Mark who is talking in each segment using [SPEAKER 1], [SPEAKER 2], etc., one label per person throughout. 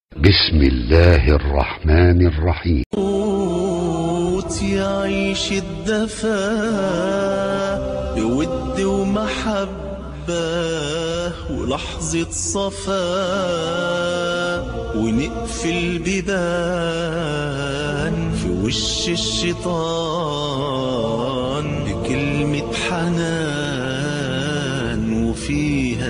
[SPEAKER 1] بسم الله الرحمن الرحيم
[SPEAKER 2] موت يعيش الدفا بود ومحبة ولحظة صفا ونقفل بيبان في وش الشيطان بكلمة حنان وفيها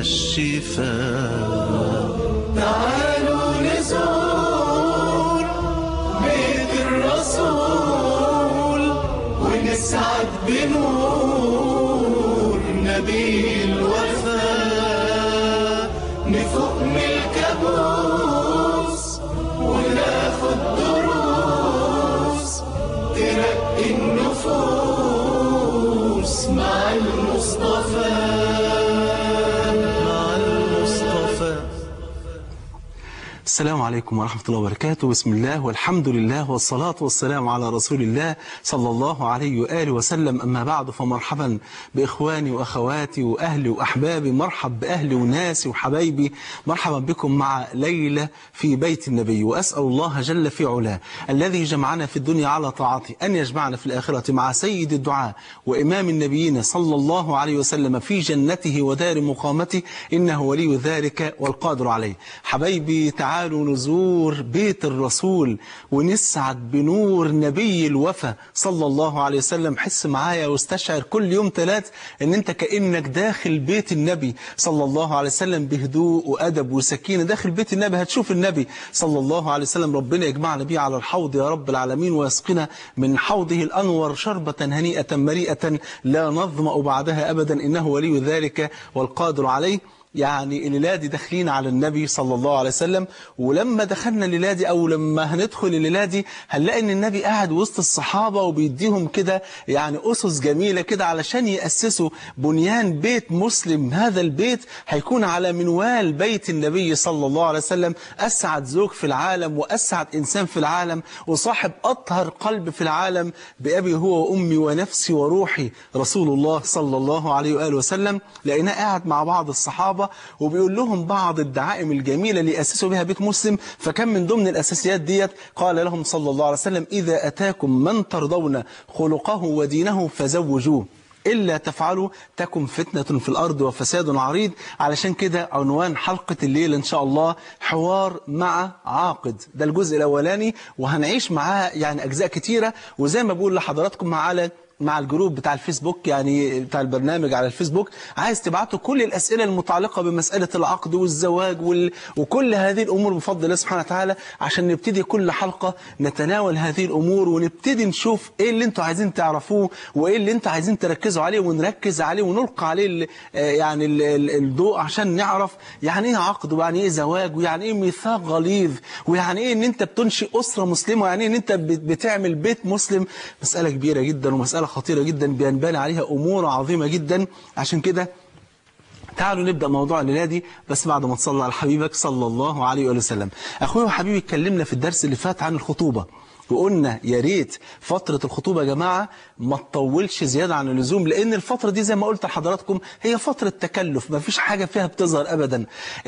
[SPEAKER 2] الشفاء تعالوا نزور بيت الرسول ونسعد بنور نبي الوفاء نفوق من الكابوس وناخد دروس ترقي النفوس مع المصطفى مع المصطفى
[SPEAKER 3] السلام عليكم ورحمة الله وبركاته بسم الله والحمد لله والصلاة والسلام على رسول الله صلى الله عليه وآله وسلم أما بعد فمرحبا بإخواني وأخواتي وأهلي وأحبابي مرحب بأهلي وناسي وحبايبي مرحبا بكم مع ليلة في بيت النبي وأسأل الله جل في علاه الذي جمعنا في الدنيا على طاعته أن يجمعنا في الآخرة مع سيد الدعاء وإمام النبيين صلى الله عليه وسلم في جنته ودار مقامته إنه ولي ذلك والقادر عليه حبايبي تعالوا نزور بيت الرسول ونسعد بنور نبي الوفا صلى الله عليه وسلم حس معايا واستشعر كل يوم ثلاث ان انت كأنك داخل بيت النبي صلى الله عليه وسلم بهدوء وأدب وسكينة داخل بيت النبي هتشوف النبي صلى الله عليه وسلم ربنا يجمعنا بيه على الحوض يا رب العالمين ويسقنا من حوضه الأنور شربة هنيئة مريئة لا نظمأ بعدها أبدا إنه ولي ذلك والقادر عليه يعني الليلة دي داخلين على النبي صلى الله عليه وسلم ولما دخلنا الليلة دي أو لما هندخل الليلة دي هنلاقي إن النبي قاعد وسط الصحابة وبيديهم كده يعني أسس جميلة كده علشان يأسسوا بنيان بيت مسلم هذا البيت هيكون على منوال بيت النبي صلى الله عليه وسلم أسعد زوج في العالم وأسعد إنسان في العالم وصاحب أطهر قلب في العالم بأبي هو وأمي ونفسي وروحي رسول الله صلى الله عليه وآله وسلم لقيناه قاعد مع بعض الصحابة وبيقول لهم بعض الدعائم الجميلة اللي أسسوا بها بيت مسلم فكان من ضمن الأساسيات ديت قال لهم صلى الله عليه وسلم إذا أتاكم من ترضون خلقه ودينه فزوجوه إلا تفعلوا تكن فتنة في الأرض وفساد عريض علشان كده عنوان حلقة الليل إن شاء الله حوار مع عاقد ده الجزء الأولاني وهنعيش معاه يعني أجزاء كتيرة وزي ما بقول لحضراتكم على مع الجروب بتاع الفيسبوك يعني بتاع البرنامج على الفيسبوك عايز تبعتوا كل الأسئلة المتعلقة بمسألة العقد والزواج وال... وكل هذه الأمور بفضل الله سبحانه وتعالى عشان نبتدي كل حلقة نتناول هذه الأمور ونبتدي نشوف إيه اللي انتوا عايزين تعرفوه وإيه اللي انتوا عايزين تركزوا عليه ونركز عليه ونلقى عليه ال... يعني ال... ال... الضوء عشان نعرف يعني إيه عقد ويعني إيه زواج ويعني إيه ميثاق غليظ ويعني إيه إن أنت بتنشئ أسرة مسلمة ويعني إيه إن أنت بت... بتعمل بيت مسلم مسألة كبيرة جدا ومسألة خطيرة جدا بينبني عليها أمور عظيمة جدا عشان كده تعالوا نبدأ موضوع الليلة دي بس بعد ما تصلى على حبيبك صلى الله عليه وآله وسلم أخوي وحبيبي اتكلمنا في الدرس اللي فات عن الخطوبة وقلنا يا ريت فترة الخطوبة يا جماعة ما تطولش زيادة عن اللزوم لأن الفترة دي زي ما قلت لحضراتكم هي فترة تكلف ما فيش حاجة فيها بتظهر أبدا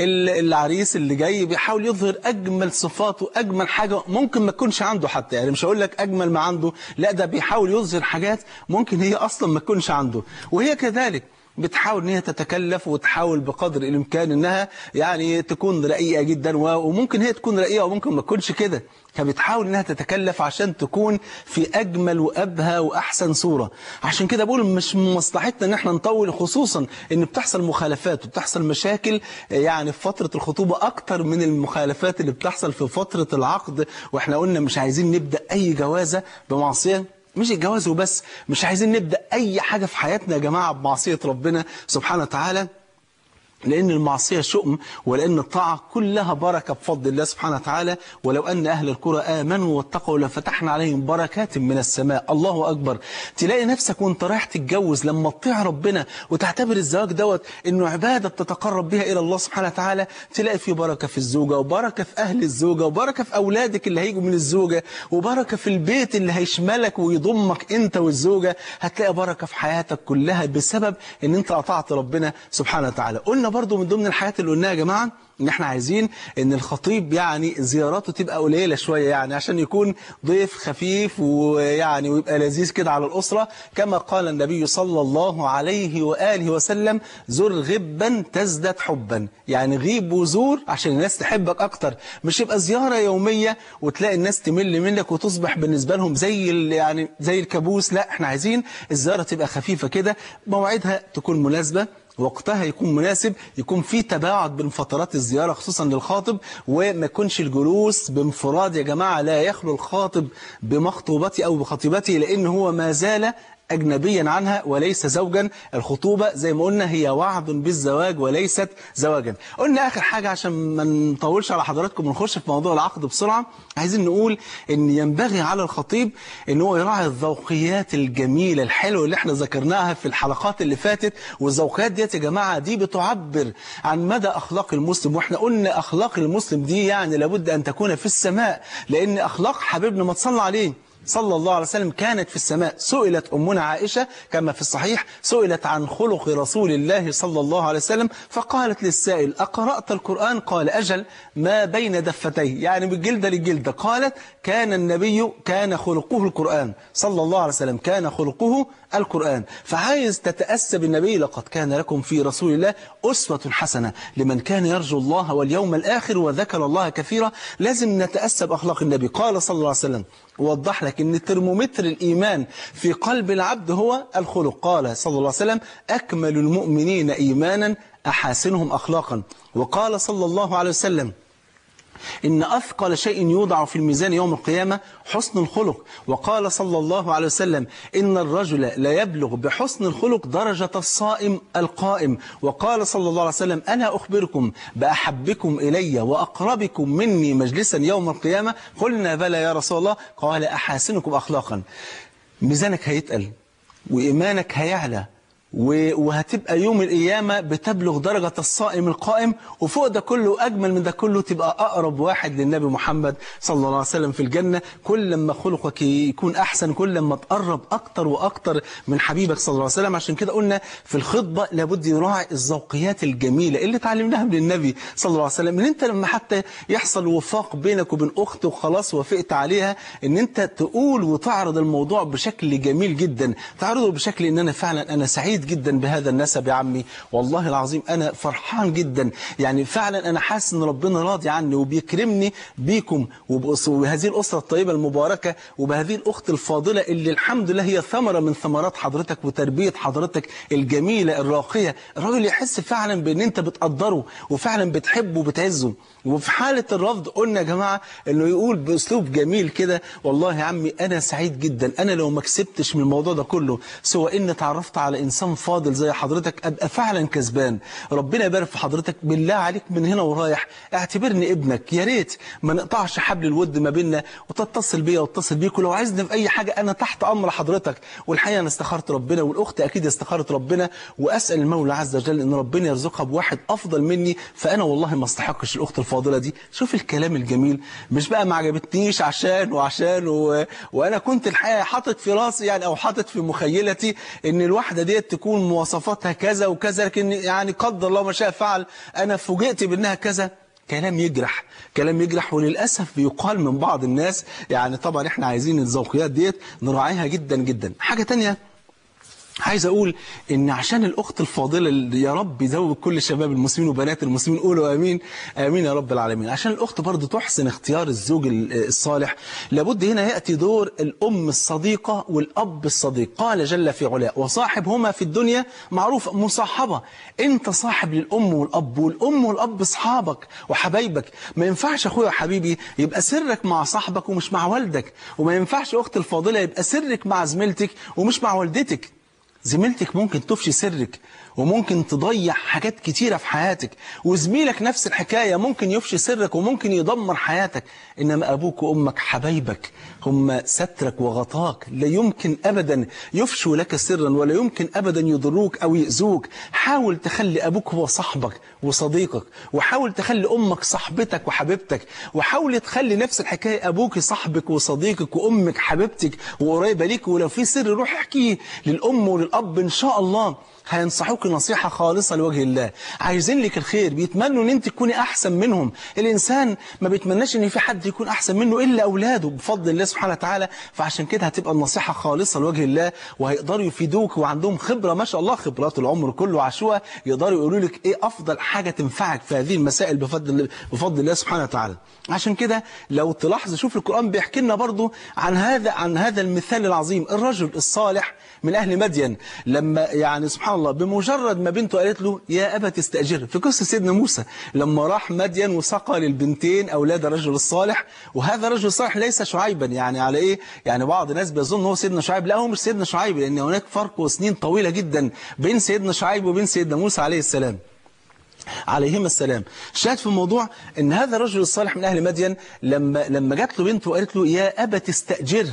[SPEAKER 3] العريس اللي جاي بيحاول يظهر أجمل صفاته أجمل حاجة ممكن ما تكونش عنده حتى يعني مش هقول لك أجمل ما عنده لا ده بيحاول يظهر حاجات ممكن هي أصلا ما تكونش عنده وهي كذلك بتحاول ان هي تتكلف وتحاول بقدر الامكان انها يعني تكون رقيقه جدا وممكن هي تكون رقيقه وممكن ما تكونش كده فبتحاول انها تتكلف عشان تكون في اجمل وابهى واحسن صوره عشان كده بقول مش من مصلحتنا ان احنا نطول خصوصا ان بتحصل مخالفات وبتحصل مشاكل يعني في فتره الخطوبه اكتر من المخالفات اللي بتحصل في فتره العقد واحنا قلنا مش عايزين نبدا اي جوازه بمعصيه مش الجواز وبس مش عايزين نبدأ أي حاجة في حياتنا يا جماعة بمعصية ربنا سبحانه وتعالى لأن المعصية شؤم ولأن الطاعة كلها بركة بفضل الله سبحانه وتعالى ولو أن أهل القرى آمنوا واتقوا لفتحنا عليهم بركات من السماء الله أكبر تلاقي نفسك وانت رايح تتجوز لما تطيع ربنا وتعتبر الزواج دوت إنه عبادة بتتقرب بها إلى الله سبحانه وتعالى تلاقي في بركة في الزوجة وبركة في أهل الزوجة وبركة في أولادك اللي هيجوا من الزوجة وبركة في البيت اللي هيشملك ويضمك أنت والزوجة هتلاقي بركة في حياتك كلها بسبب إن أنت أطعت ربنا سبحانه وتعالى قلنا برضو من ضمن الحاجات اللي قلناها يا جماعة ان احنا عايزين ان الخطيب يعني زياراته تبقى قليله شويه يعني عشان يكون ضيف خفيف ويعني ويبقى لذيذ كده على الاسره كما قال النبي صلى الله عليه واله وسلم زر غبا تزداد حبا يعني غيب وزور عشان الناس تحبك اكتر مش يبقى زياره يوميه وتلاقي الناس تمل منك وتصبح بالنسبه لهم زي ال- يعني زي الكابوس لا احنا عايزين الزياره تبقى خفيفه كده موعدها تكون مناسبه وقتها يكون مناسب يكون في تباعد بين فترات الزيارة خصوصا للخاطب وما يكونش الجلوس بانفراد يا جماعة لا يخلو الخاطب بمخطوبته أو بخطيبته لأن هو ما زال أجنبيا عنها وليس زوجا الخطوبة زي ما قلنا هي وعد بالزواج وليست زواجا قلنا آخر حاجة عشان ما نطولش على حضراتكم ونخش في موضوع العقد بسرعة عايزين نقول إن ينبغي على الخطيب إن هو يراعي الذوقيات الجميلة الحلوة اللي احنا ذكرناها في الحلقات اللي فاتت والذوقيات ديت يا جماعة دي بتعبر عن مدى أخلاق المسلم واحنا قلنا أخلاق المسلم دي يعني لابد أن تكون في السماء لأن أخلاق حبيبنا ما تصلى عليه صلى الله عليه وسلم كانت في السماء سئلت أمنا عائشة كما في الصحيح سئلت عن خلق رسول الله صلى الله عليه وسلم فقالت للسائل أقرأت القرآن قال أجل ما بين دفتيه يعني من جلدة لجلدة قالت كان النبي كان خلقه القرآن صلى الله عليه وسلم كان خلقه القرآن فعايز تتأسى بالنبي لقد كان لكم في رسول الله أسوة حسنة لمن كان يرجو الله واليوم الآخر وذكر الله كثيرا لازم نتأسى بأخلاق النبي قال صلى الله عليه وسلم وضح لك ان ترمومتر الإيمان في قلب العبد هو الخلق قال صلى الله عليه وسلم أكمل المؤمنين إيمانا أحاسنهم أخلاقا وقال صلى الله عليه وسلم إن أثقل شيء يوضع في الميزان يوم القيامة حسن الخلق وقال صلى الله عليه وسلم إن الرجل لا يبلغ بحسن الخلق درجة الصائم القائم وقال صلى الله عليه وسلم أنا أخبركم بأحبكم إلي وأقربكم مني مجلسا يوم القيامة قلنا بلى يا رسول الله قال أحاسنكم أخلاقا ميزانك هيتقل وإيمانك هيعلى و- وهتبقى يوم القيامة بتبلغ درجة الصائم القائم وفوق ده كله أجمل من ده كله تبقى أقرب واحد للنبي محمد صلى الله عليه وسلم في الجنة كل ما خلقك يكون أحسن كل ما تقرب أكتر وأكتر من حبيبك صلى الله عليه وسلم عشان كده قلنا في الخطبة لابد يراعي الذوقيات الجميلة اللي اتعلمناها من النبي صلى الله عليه وسلم ان انت لما حتى يحصل وفاق بينك وبين أخت وخلاص وافقت عليها ان انت تقول وتعرض الموضوع بشكل جميل جدا تعرضه بشكل ان انا فعلا انا سعيد جدا بهذا النسب يا عمي والله العظيم انا فرحان جدا يعني فعلا انا حاسس ان ربنا راضي عني وبيكرمني بيكم وبأس- وبهذه الاسره الطيبه المباركه وبهذه الاخت الفاضله اللي الحمد لله هي ثمره من ثمرات حضرتك وتربيه حضرتك الجميله الراقيه الراجل يحس فعلا بان انت بتقدره وفعلا بتحبه وبتعزه وفي حاله الرفض قلنا يا جماعه انه يقول باسلوب جميل كده والله يا عمي انا سعيد جدا انا لو ما كسبتش من الموضوع ده كله سوى ان اتعرفت على انسان فاضل زي حضرتك ابقى فعلا كسبان ربنا يبارك في حضرتك بالله عليك من هنا ورايح اعتبرني ابنك يا ريت ما نقطعش حبل الود ما بيننا وتتصل بيا واتصل بيك ولو عايزني في اي حاجه انا تحت امر حضرتك والحقيقه انا استخرت ربنا والاخت اكيد استخرت ربنا واسال المولى عز وجل ان ربنا يرزقها بواحد افضل مني فانا والله ما استحقش الاخت الفاضله دي شوف الكلام الجميل مش بقى ما عجبتنيش عشان وعشان و... وانا كنت الحقيقه حاطط في راسي يعني او حاطط في مخيلتي ان الواحده ديت تكون مواصفاتها كذا وكذا لكن يعني قدر الله ما شاء فعل انا فوجئت بانها كذا كلام يجرح كلام يجرح وللأسف بيقال من بعض الناس يعني طبعا احنا عايزين الذوقيات ديت نراعيها جدا جدا حاجة تانية عايز اقول ان عشان الاخت الفاضله اللي يا رب يزوج كل شباب المسلمين وبنات المسلمين قولوا امين امين يا رب العالمين عشان الاخت برضه تحسن اختيار الزوج ال- الصالح لابد هنا ياتي دور الام الصديقه والاب الصديق قال جل في علاه وصاحبهما في الدنيا معروف مصاحبه انت صاحب للام والاب والام والاب اصحابك وحبايبك ما ينفعش اخويا وحبيبي يبقى سرك مع صاحبك ومش مع والدك وما ينفعش اخت الفاضله يبقى سرك مع زميلتك ومش مع والدتك زميلتك ممكن تفشي سرك وممكن تضيع حاجات كتيرة في حياتك وزميلك نفس الحكاية ممكن يفشي سرك وممكن يدمر حياتك إنما أبوك وأمك حبايبك هم سترك وغطاك لا يمكن أبدا يفشوا لك سرا ولا يمكن أبدا يضروك أو يأذوك حاول تخلي أبوك هو صاحبك وصديقك وحاول تخلي أمك صاحبتك وحبيبتك وحاول تخلي نفس الحكاية أبوك صاحبك وصديقك وأمك حبيبتك وقريبة ليك ولو في سر روح احكيه للأم وللأب إن شاء الله هينصحوك نصيحة خالصة لوجه الله عايزين لك الخير بيتمنوا ان انت تكوني احسن منهم الانسان ما بيتمناش ان في حد يكون احسن منه الا اولاده بفضل الله سبحانه وتعالى فعشان كده هتبقى النصيحة خالصة لوجه الله وهيقدروا يفيدوك وعندهم خبرة ما شاء الله خبرات العمر كله عشوة يقدروا يقولوا لك ايه افضل حاجة تنفعك في هذه المسائل بفضل بفضل الله سبحانه وتعالى عشان كده لو تلاحظ شوف القرآن بيحكي لنا برضو عن هذا عن هذا المثال العظيم الرجل الصالح من أهل مدين لما يعني سبحان الله بمجرد ما بنته قالت له يا أبا تستأجر في قصة سيدنا موسى لما راح مدين وسقى للبنتين أولاد الرجل الصالح وهذا الرجل الصالح ليس شعيبا يعني على إيه يعني بعض الناس بيظن هو سيدنا شعيب لا هو مش سيدنا شعيب لأن هناك فرق وسنين طويلة جدا بين سيدنا شعيب وبين سيدنا موسى عليه السلام عليهما السلام شاهد في الموضوع ان هذا الرجل الصالح من اهل مدين لما لما جات له بنته وقالت له يا ابا تستاجر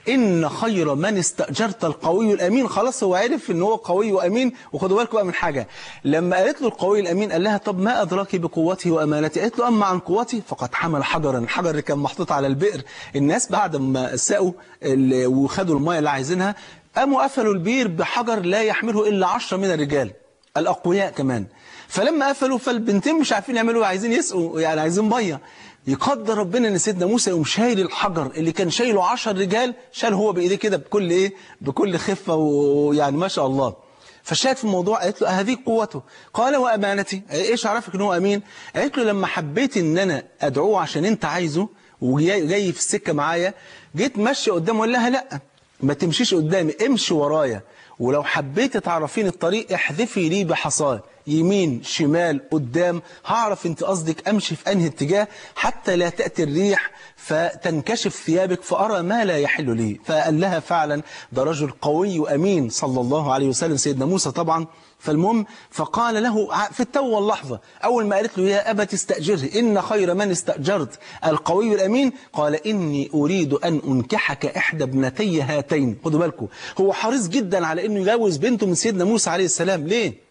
[SPEAKER 3] ان خير من استاجرت القوي الامين خلاص هو عرف ان هو قوي وامين وخدوا بالكم بقى من حاجه لما قالت له القوي الامين قال لها طب ما ادراك بقوته وامانته قالت له اما عن قوتي فقد حمل حجرا الحجر اللي كان محطوط على البئر الناس بعد ما سقوا ال- وخدوا الميه اللي عايزينها قاموا قفلوا البير بحجر لا يحمله الا عشرة من الرجال الأقوياء كمان فلما قفلوا فالبنتين مش عارفين يعملوا إيه، عايزين يسقوا يعني عايزين ميه يقدر ربنا ان سيدنا موسى يقوم شايل الحجر اللي كان شايله عشر رجال شال هو بايديه كده بكل ايه بكل خفه ويعني ما شاء الله فالشاهد في الموضوع قالت له هذه قوته قال وامانتي ايش عرفك ان هو امين قالت له لما حبيت ان انا ادعوه عشان انت عايزه وجاي جاي في السكه معايا جيت ماشي قدامه وقال لها لا ما تمشيش قدامي امشي ورايا ولو حبيت تعرفين الطريق احذفي لي بحصاه يمين شمال قدام هعرف انت قصدك امشي في انهي اتجاه حتى لا تأتي الريح فتنكشف ثيابك فأرى ما لا يحل لي فقال لها فعلا ده رجل قوي وأمين صلى الله عليه وسلم سيدنا موسى طبعا فالمهم فقال له في التو واللحظة أول ما قالت له يا أبا تستأجره إن خير من استأجرت القوي الأمين قال إني أريد أن أنكحك إحدى ابنتي هاتين خدوا بالكم هو حريص جدا على إنه يجوز بنته من سيدنا موسى عليه السلام ليه؟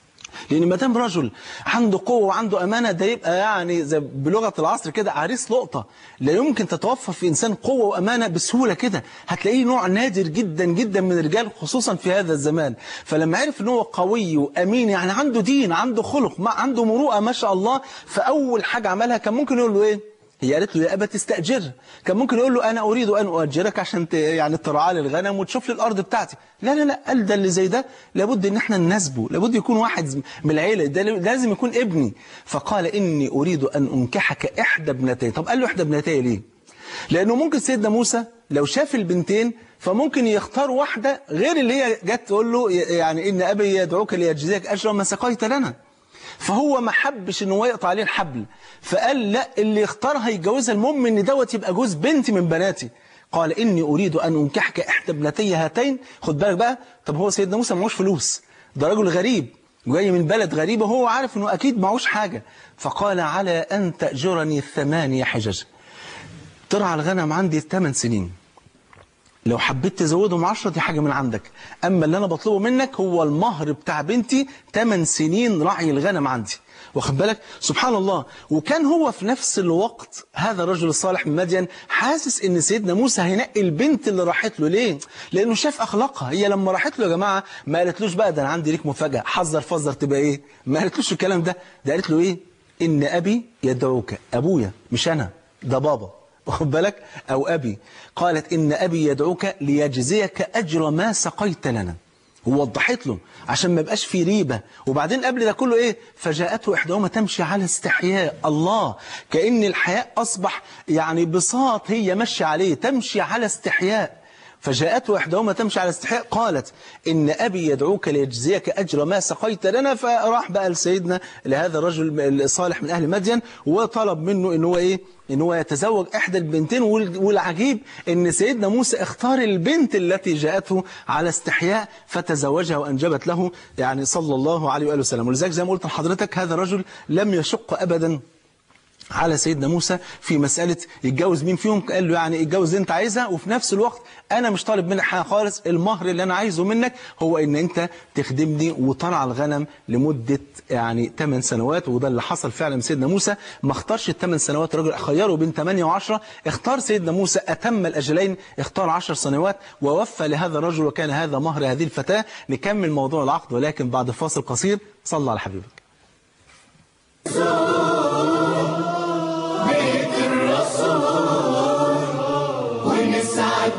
[SPEAKER 3] لأن ما دام رجل عنده قوة وعنده أمانة ده يبقى يعني زي بلغة العصر كده عريس لقطة لا يمكن تتوفر في إنسان قوة وأمانة بسهولة كده هتلاقيه نوع نادر جدا جدا من الرجال خصوصا في هذا الزمان فلما عرف إن هو قوي وأمين يعني عنده دين عنده خلق ما عنده مروءة ما شاء الله فأول حاجة عملها كان ممكن يقول له إيه هي قالت له يا أبا تستأجر كان ممكن يقول له أنا أريد أن أؤجرك عشان ت... يعني ترعى لي الغنم وتشوف لي الأرض بتاعتي لا لا لا قال ده اللي زي ده لابد إن احنا نناسبه لابد يكون واحد من العيلة ده لازم يكون ابني فقال إني أريد أن أنكحك إحدى ابنتي طب قال له إحدى ابنتي ليه لأنه ممكن سيدنا موسى لو شاف البنتين فممكن يختار واحدة غير اللي هي جت تقول له يعني إن أبي يدعوك ليجزيك أجر ما سقيت لنا فهو ما حبش ان هو يقطع عليه الحبل فقال لا اللي يختارها يتجوزها المهم ان دوت يبقى جوز بنتي من بناتي قال اني اريد ان انكحك احدى ابنتي هاتين خد بالك بقى طب هو سيدنا موسى معهوش فلوس ده رجل غريب جاي من بلد غريبه وهو عارف انه اكيد معهوش حاجه فقال على ان تاجرني ثمانية حجج ترعى الغنم عندي 8 سنين لو حبيت تزودهم 10 دي حاجة من عندك أما اللي أنا بطلبه منك هو المهر بتاع بنتي 8 سنين رعي الغنم عندي واخد بالك سبحان الله وكان هو في نفس الوقت هذا الرجل الصالح من مدين حاسس ان سيدنا موسى هينقي البنت اللي راحت له ليه لانه شاف اخلاقها هي لما راحت له يا جماعه ما قالتلوش بقى ده انا عندي ليك مفاجاه حذر فذر تبقى ايه ما قالتلوش الكلام ده ده قالت له ايه ان ابي يدعوك ابويا مش انا ده بابا واخد بالك أو أبي قالت إن أبي يدعوك ليجزيك أجر ما سقيت لنا ووضحت له عشان ما يبقاش في ريبة وبعدين قبل ده كله إيه فجاءته إحداهما تمشي على استحياء الله كأن الحياء أصبح يعني بساط هي ماشية عليه تمشي على استحياء فجاءته إحداهما تمشي على استحياء قالت إن أبي يدعوك ليجزيك أجر ما سقيت لنا فراح بقى لسيدنا لهذا الرجل الصالح من أهل مدين وطلب منه إن هو إيه إن هو يتزوج إحدى البنتين والعجيب إن سيدنا موسى اختار البنت التي جاءته على استحياء فتزوجها وأنجبت له يعني صلى الله عليه وآله وسلم ولذلك زي ما قلت لحضرتك هذا الرجل لم يشق أبدا على سيدنا موسى في مسألة يتجوز مين فيهم قال له يعني اتجوز اللي انت عايزها وفي نفس الوقت انا مش طالب منك حاجة خالص المهر اللي انا عايزه منك هو ان انت تخدمني وترعى الغنم لمدة يعني 8 سنوات وده اللي حصل فعلا من سيدنا موسى ما اختارش الثمان سنوات الراجل خيره بين 8 و10 اختار سيدنا موسى اتم الاجلين اختار 10 سنوات ووفى لهذا الرجل وكان هذا مهر هذه الفتاة نكمل موضوع العقد ولكن بعد فاصل قصير صلى على حبيبك
[SPEAKER 2] بيت الرسول ونسعد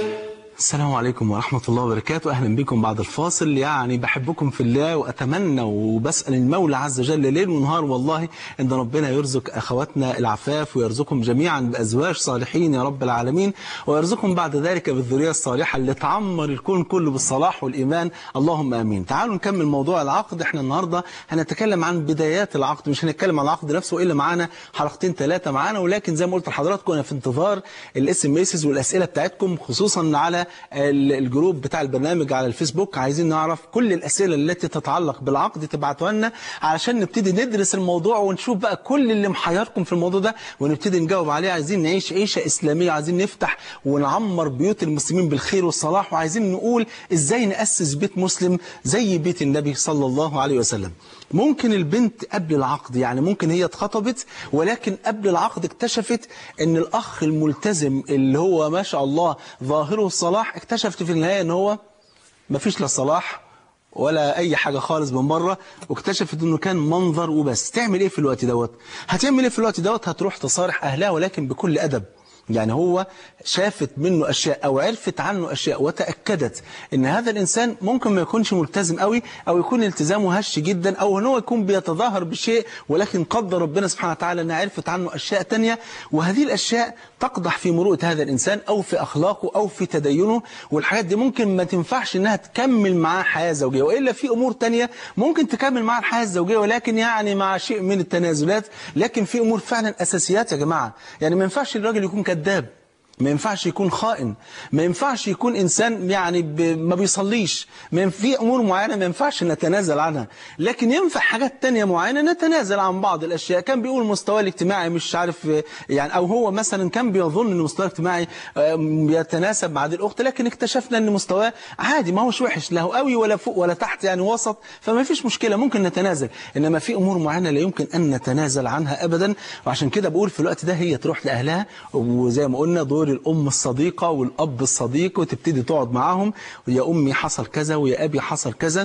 [SPEAKER 3] السلام عليكم ورحمة الله وبركاته أهلا بكم بعد الفاصل يعني بحبكم في الله وأتمنى وبسأل المولى عز وجل ليل ونهار والله أن ربنا يرزق أخواتنا العفاف ويرزقهم جميعا بأزواج صالحين يا رب العالمين ويرزقهم بعد ذلك بالذرية الصالحة اللي تعمر الكون كله بالصلاح والإيمان اللهم آمين تعالوا نكمل موضوع العقد احنا النهاردة هنتكلم عن بدايات العقد مش هنتكلم عن العقد نفسه إلا معانا حلقتين ثلاثة معانا ولكن زي ما قلت لحضراتكم أنا في انتظار الاس ام اس والأسئلة بتاعتكم خصوصا على ال- الجروب بتاع البرنامج على الفيسبوك عايزين نعرف كل الأسئلة التي تتعلق بالعقد تبعتوها لنا علشان نبتدي ندرس الموضوع ونشوف بقى كل اللي محيركم في الموضوع ده ونبتدي نجاوب عليه عايزين نعيش عيشة إسلامية عايزين نفتح ونعمر بيوت المسلمين بالخير والصلاح وعايزين نقول إزاي نأسس بيت مسلم زي بيت النبي صلى الله عليه وسلم ممكن البنت قبل العقد يعني ممكن هي اتخطبت ولكن قبل العقد اكتشفت ان الاخ الملتزم اللي هو ما شاء الله ظاهره الصلاح اكتشفت في النهاية ان هو مفيش لا صلاح ولا اي حاجة خالص من بره واكتشفت انه كان منظر وبس تعمل ايه في الوقت دوت هتعمل ايه في الوقت دوت هتروح تصارح اهلها ولكن بكل ادب يعني هو شافت منه أشياء أو عرفت عنه أشياء وتأكدت إن هذا الإنسان ممكن ما يكونش ملتزم قوي أو يكون التزامه هش جدا أو إن هو يكون بيتظاهر بشيء ولكن قدر ربنا سبحانه وتعالى أنها عرفت عنه أشياء تانية وهذه الأشياء تقدح في مروءة هذا الإنسان أو في أخلاقه أو في تدينه والحاجات دي ممكن ما تنفعش إنها تكمل معاه حياة زوجية وإلا في أمور تانية ممكن تكمل معاه الحياة الزوجية ولكن يعني مع شيء من التنازلات لكن في أمور فعلا أساسيات يا جماعة يعني ما ينفعش الراجل يكون كذاب ما ينفعش يكون خائن ما ينفعش يكون إنسان يعني ب... ما بيصليش ما ينف... في أمور معينة ما ينفعش نتنازل عنها لكن ينفع حاجات تانية معينة نتنازل عن بعض الأشياء كان بيقول مستواه الاجتماعي مش عارف يعني أو هو مثلا كان بيظن أن مستواه الاجتماعي آه، بيتناسب مع هذه الأخت لكن اكتشفنا أن مستواه عادي ما هوش وحش لا هو قوي ولا فوق ولا تحت يعني وسط فما فيش مشكلة ممكن نتنازل إنما في أمور معينة لا يمكن أن نتنازل عنها أبدا وعشان كده بقول في الوقت ده هي تروح لأهلها وزي ما قلنا دور الأم الصديقة والأب الصديق وتبتدي تقعد معاهم ويا أمي حصل كذا ويا أبي حصل كذا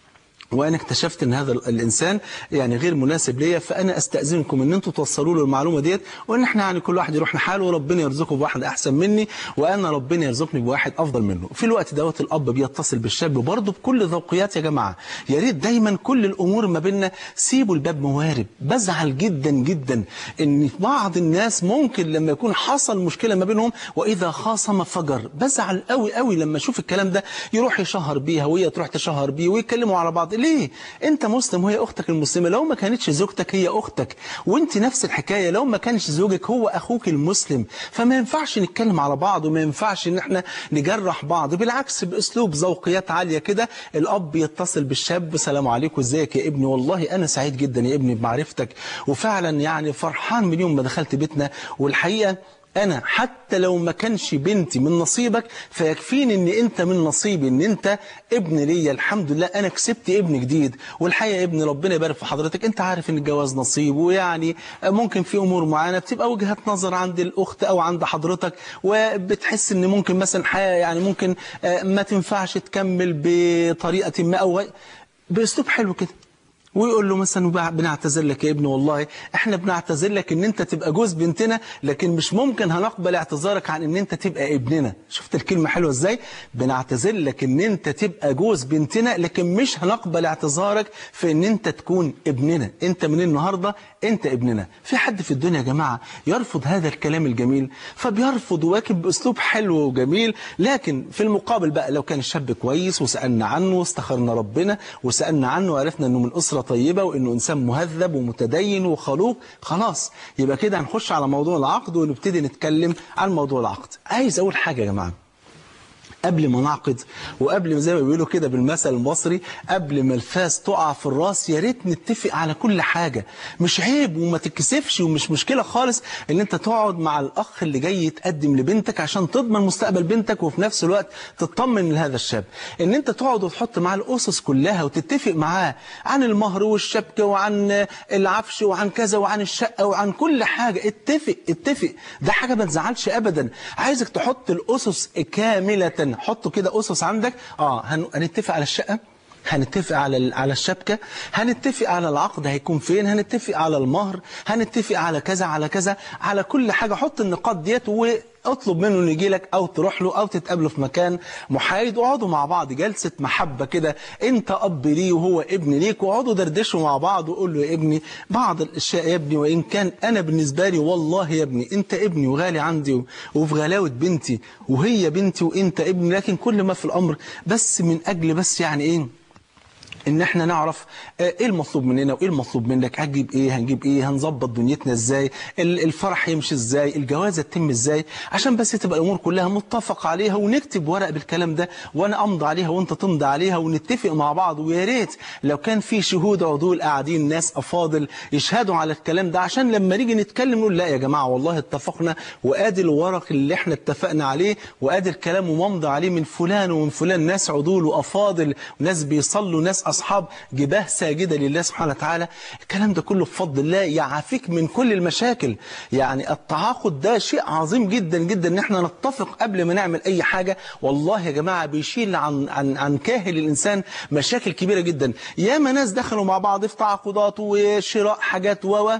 [SPEAKER 3] وانا اكتشفت ان هذا الانسان يعني غير مناسب ليا فانا استاذنكم ان انتم توصلوا له المعلومه ديت وان احنا يعني كل واحد يروح لحاله وربنا يرزقه بواحد احسن مني وانا ربنا يرزقني بواحد افضل منه في الوقت دوت الاب بيتصل بالشاب برضه بكل ذوقيات يا جماعه يا ريت دايما كل الامور ما بيننا سيبوا الباب موارب بزعل جدا جدا ان بعض الناس ممكن لما يكون حصل مشكله ما بينهم واذا خاصم فجر بزعل قوي قوي لما اشوف الكلام ده يروح يشهر بيها وهي تروح تشهر بيه ويتكلموا على بعض ليه انت مسلم وهي اختك المسلمه لو ما كانتش زوجتك هي اختك وانت نفس الحكايه لو ما كانش زوجك هو اخوك المسلم فما ينفعش نتكلم على بعض وما ينفعش ان احنا نجرح بعض بالعكس باسلوب ذوقيات عاليه كده الاب يتصل بالشاب السلام عليكم ازيك يا ابني والله انا سعيد جدا يا ابني بمعرفتك وفعلا يعني فرحان من يوم ما دخلت بيتنا والحقيقه أنا حتى لو ما كانش بنتي من نصيبك فيكفيني أن أنت من نصيبي أن أنت ابن ليا الحمد لله أنا كسبت ابن جديد والحقيقة يا ابني ربنا يبارك في حضرتك أنت عارف أن الجواز نصيب ويعني ممكن في أمور معينة بتبقى وجهة نظر عند الأخت أو عند حضرتك وبتحس أن ممكن مثلا حياة يعني ممكن آه، ما تنفعش تكمل بطريقة ما أو غير بأسلوب حلو كده ويقول له مثلا بع- بنعتذر لك يا ابني والله احنا بنعتذر لك ان انت تبقى جوز بنتنا لكن مش ممكن هنقبل اعتذارك عن ان انت تبقى ابننا شفت الكلمة حلوة ازاي بنعتذر لك ان انت تبقى جوز بنتنا لكن مش هنقبل اعتذارك في ان انت تكون ابننا انت من النهاردة انت ابننا في حد في الدنيا يا جماعة يرفض هذا الكلام الجميل فبيرفض واكب باسلوب حلو وجميل لكن في المقابل بقى لو كان الشاب كويس وسألنا عنه واستخرنا ربنا وسألنا عنه وعرفنا انه من أسرة طيبة وانه انسان مهذب ومتدين وخلوق خلاص يبقى كده هنخش على موضوع العقد ونبتدي نتكلم عن موضوع العقد عايز اقول حاجة يا جماعة قبل ما نعقد وقبل ما زي ما بيقولوا كده بالمثل المصري قبل ما الفاس تقع في الراس يا ريت نتفق على كل حاجة مش عيب وما تتكسفش ومش مشكلة خالص ان انت تقعد مع الاخ اللي جاي يتقدم لبنتك عشان تضمن مستقبل بنتك وفي نفس الوقت تطمن لهذا الشاب ان انت تقعد وتحط معاه الاسس كلها وتتفق معاه عن المهر والشبكة وعن العفش وعن كذا وعن الشقة وعن كل حاجة اتفق اتفق ده حاجة ما تزعلش ابدا عايزك تحط الاسس كاملة حطوا كده اسس عندك اه هن- هنتفق على الشقة هنتفق على ال- على الشبكة هنتفق على العقد هيكون فين هنتفق على المهر هنتفق على كذا على كذا على كل حاجة حط النقاط ديت واطلب منه انه يجي لك او تروح له او تتقابلوا في مكان محايد واقعدوا مع بعض جلسة محبة كده انت اب ليه وهو ابن ليك واقعدوا دردشوا مع بعض وقول له يا ابني بعض الاشياء يا ابني وان كان انا بالنسبة لي والله يا ابني انت ابني وغالي عندي و- وفي غلاوة بنتي وهي بنتي وانت ابني لكن كل ما في الامر بس من اجل بس يعني ايه ان احنا نعرف آه، ايه المطلوب مننا وايه المطلوب منك هنجيب ايه هنجيب ايه هنظبط دنيتنا ازاي ال- الفرح يمشي ازاي الجوازه تتم ازاي عشان بس تبقى الامور كلها متفق عليها ونكتب ورق بالكلام ده وانا امضي عليها وانت تمضي عليها ونتفق مع بعض ويا ريت لو كان في شهود عدول قاعدين ناس افاضل يشهدوا على الكلام ده عشان لما نيجي نتكلم نقول لا يا جماعه والله اتفقنا وادي الورق اللي احنا اتفقنا عليه وادي الكلام وممضي عليه من فلان ومن فلان ناس عدول وافاضل وناس بيصلوا ناس اصحاب جباه ساجده لله سبحانه وتعالى الكلام ده كله بفضل الله يعافيك من كل المشاكل يعني التعاقد ده شيء عظيم جدا جدا ان احنا نتفق قبل ما نعمل اي حاجه والله يا جماعه بيشيل عن عن عن كاهل الانسان مشاكل كبيره جدا ياما ناس دخلوا مع بعض في تعاقدات وشراء حاجات و و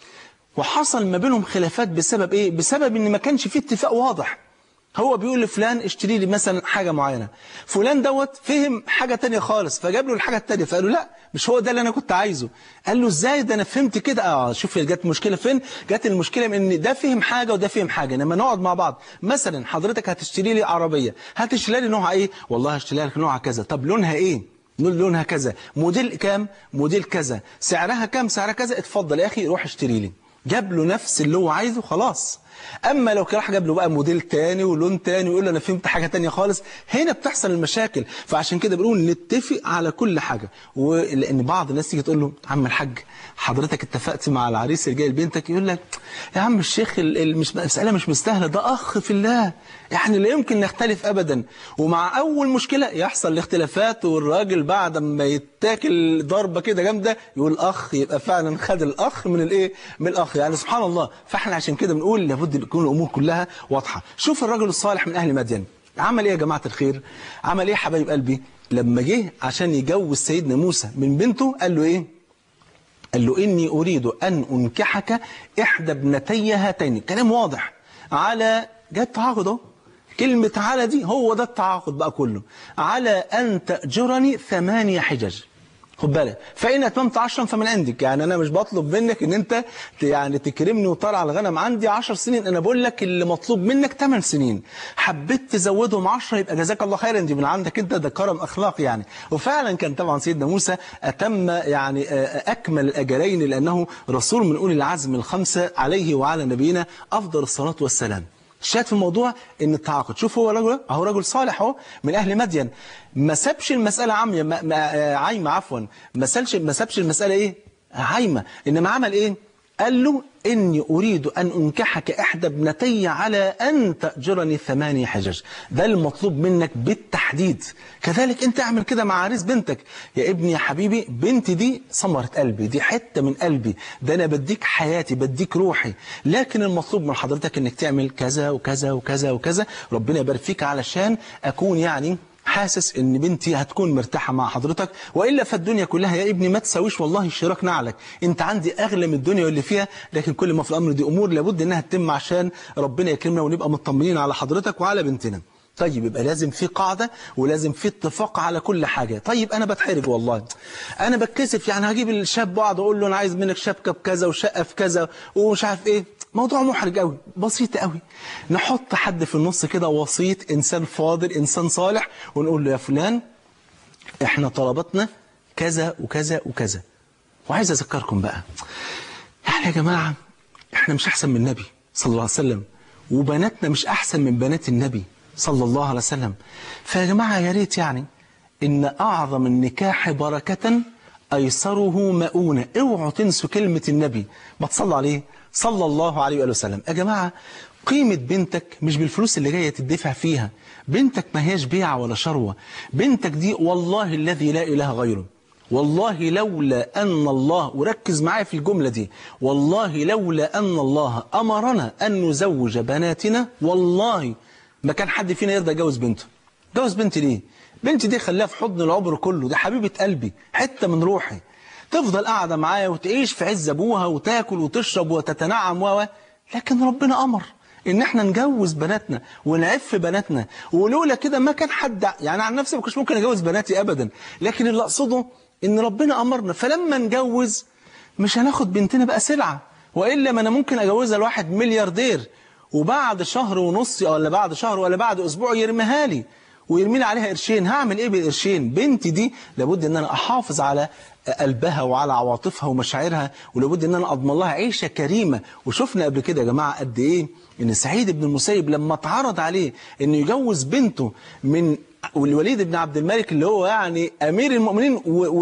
[SPEAKER 3] وحصل ما بينهم خلافات بسبب ايه بسبب ان ما كانش فيه اتفاق واضح هو بيقول لفلان اشتري لي مثلا حاجة معينة فلان دوت فهم حاجة تانية خالص فجاب له الحاجة التانية فقال له لا مش هو ده اللي انا كنت عايزه قال له ازاي ده انا فهمت كده اه شوف جت المشكلة فين جت المشكلة من ان ده فهم حاجة وده فهم حاجة لما نقعد مع بعض مثلا حضرتك هتشتري لي عربية هتشتري لي نوعها ايه والله هشتري لك نوعها كذا طب لونها ايه نقول لونها كذا موديل كام موديل كذا سعرها كام سعرها كذا اتفضل يا اخي روح اشتري لي جاب له نفس اللي هو عايزه خلاص اما لو كان راح جاب له بقى موديل تاني ولون تاني ويقول له انا فهمت حاجه تانية خالص هنا بتحصل المشاكل فعشان كده بنقول نتفق على كل حاجه ولان بعض الناس تيجي تقول له عم الحاج حضرتك اتفقت مع العريس اللي جاي لبنتك يقول لك يا عم الشيخ ال- ال- مش المساله مش مستاهله ده اخ في الله يعني لا يمكن نختلف ابدا ومع اول مشكله يحصل الاختلافات والراجل بعد ما يتاكل ضربه كده جامده يقول اخ يبقى فعلا خد الاخ من الايه من الاخ يعني سبحان الله فاحنا عشان كده بنقول لابد تكون الامور كلها واضحه شوف الرجل الصالح من اهل مدين عمل ايه يا جماعه الخير عمل ايه يا حبايب قلبي لما جه عشان يجوز سيدنا موسى من بنته قال له ايه قال له إني أريد أن أنكحك إحدى ابنتي هاتين كلام واضح على جاء التعاقد اهو كلمة على دي هو ده التعاقد بقى كله على أن تأجرني ثمانية حجج خد بالك فإن أتممت عشرا فمن عندك يعني أنا مش بطلب منك إن أنت ت- يعني تكرمني وترعى الغنم عندي عشر سنين أنا بقول لك اللي مطلوب منك ثمان سنين حبيت تزودهم عشرة يبقى جزاك الله خيرا دي من عندك أنت ده كرم أخلاق يعني وفعلا كان طبعا سيدنا موسى أتم يعني آه، أكمل الأجلين لأنه رسول من أولي العزم الخمسة عليه وعلى نبينا أفضل الصلاة والسلام الشاهد في الموضوع ان التعاقد شوف هو رجل اهو رجل صالح اهو من اهل مدين ما سابش المساله عاميه ما ما آه، عايمه عفوا ما سابش ما سابش المساله ايه عايمه انما عمل ايه قال له إني أريد أن أنكحك إحدى ابنتي على أن تأجرني ثمانية حجج ده المطلوب منك بالتحديد كذلك أنت اعمل كده مع عريس بنتك يا ابني يا حبيبي بنتي دي ثمرة قلبي دي حتة من قلبي ده أنا بديك حياتي بديك روحي لكن المطلوب من حضرتك أنك تعمل كذا وكذا وكذا وكذا ربنا يبارك فيك علشان أكون يعني حاسس ان بنتي هتكون مرتاحة مع حضرتك وإلا فالدنيا كلها يا ابني ما تساويش والله شراك نعلك انت عندي أغلى من الدنيا واللي فيها لكن كل ما في الأمر دي أمور لابد انها تتم عشان ربنا يكرمنا ونبقى مطمنين على حضرتك وعلى بنتنا طيب يبقى لازم في قاعدة ولازم في اتفاق على كل حاجة طيب أنا بتحرج والله أنا بتكسف يعني هجيب الشاب بعض أقول له أنا عايز منك شبكة بكذا وشقة في كذا ومش عارف إيه موضوع محرج قوي بسيط قوي نحط حد في النص كده وسيط إنسان فاضل إنسان صالح ونقول له يا فلان إحنا طلباتنا كذا وكذا وكذا وعايز أذكركم بقى يعني يا جماعة إحنا مش أحسن من النبي صلى الله عليه وسلم وبناتنا مش أحسن من بنات النبي صلى الله عليه وسلم فيا جماعة يا ريت يعني إن أعظم النكاح بركة أيسره مؤونة اوعوا تنسوا كلمة النبي ما تصلوا عليه صلى الله عليه وآله وسلم يا جماعة قيمة بنتك مش بالفلوس اللي جاية تدفع فيها بنتك ما هياش بيعة ولا شروة بنتك دي والله الذي لا إله غيره والله لولا أن الله وركز معايا في الجملة دي والله لولا أن الله أمرنا أن نزوج بناتنا والله ما كان حد فينا يرضى يجوز بنته جوز بنتي ليه بنتي دي خليها في حضن العمر كله دي حبيبة قلبي حتة من روحي تفضل قاعدة معايا وتعيش في عز أبوها وتاكل وتشرب وتتنعم و لكن ربنا أمر ان احنا نجوز بناتنا ونعف بناتنا ولولا كده ما كان حد يعني عن نفسي ما كنتش ممكن اجوز بناتي ابدا لكن اللي اقصده ان ربنا امرنا فلما نجوز مش هناخد بنتنا بقى سلعه والا ما انا ممكن اجوزها لواحد ملياردير وبعد شهر ونص ولا بعد شهر ولا بعد اسبوع يرميها لي ويرمي لي عليها قرشين هعمل ايه بالقرشين بنتي دي لابد ان انا احافظ على قلبها وعلى عواطفها ومشاعرها ولابد ان انا اضمن لها عيشه كريمه وشفنا قبل كده يا جماعه قد ايه ان سعيد بن المسيب لما اتعرض عليه انه يجوز بنته من الوليد بن عبد الملك اللي هو يعني امير المؤمنين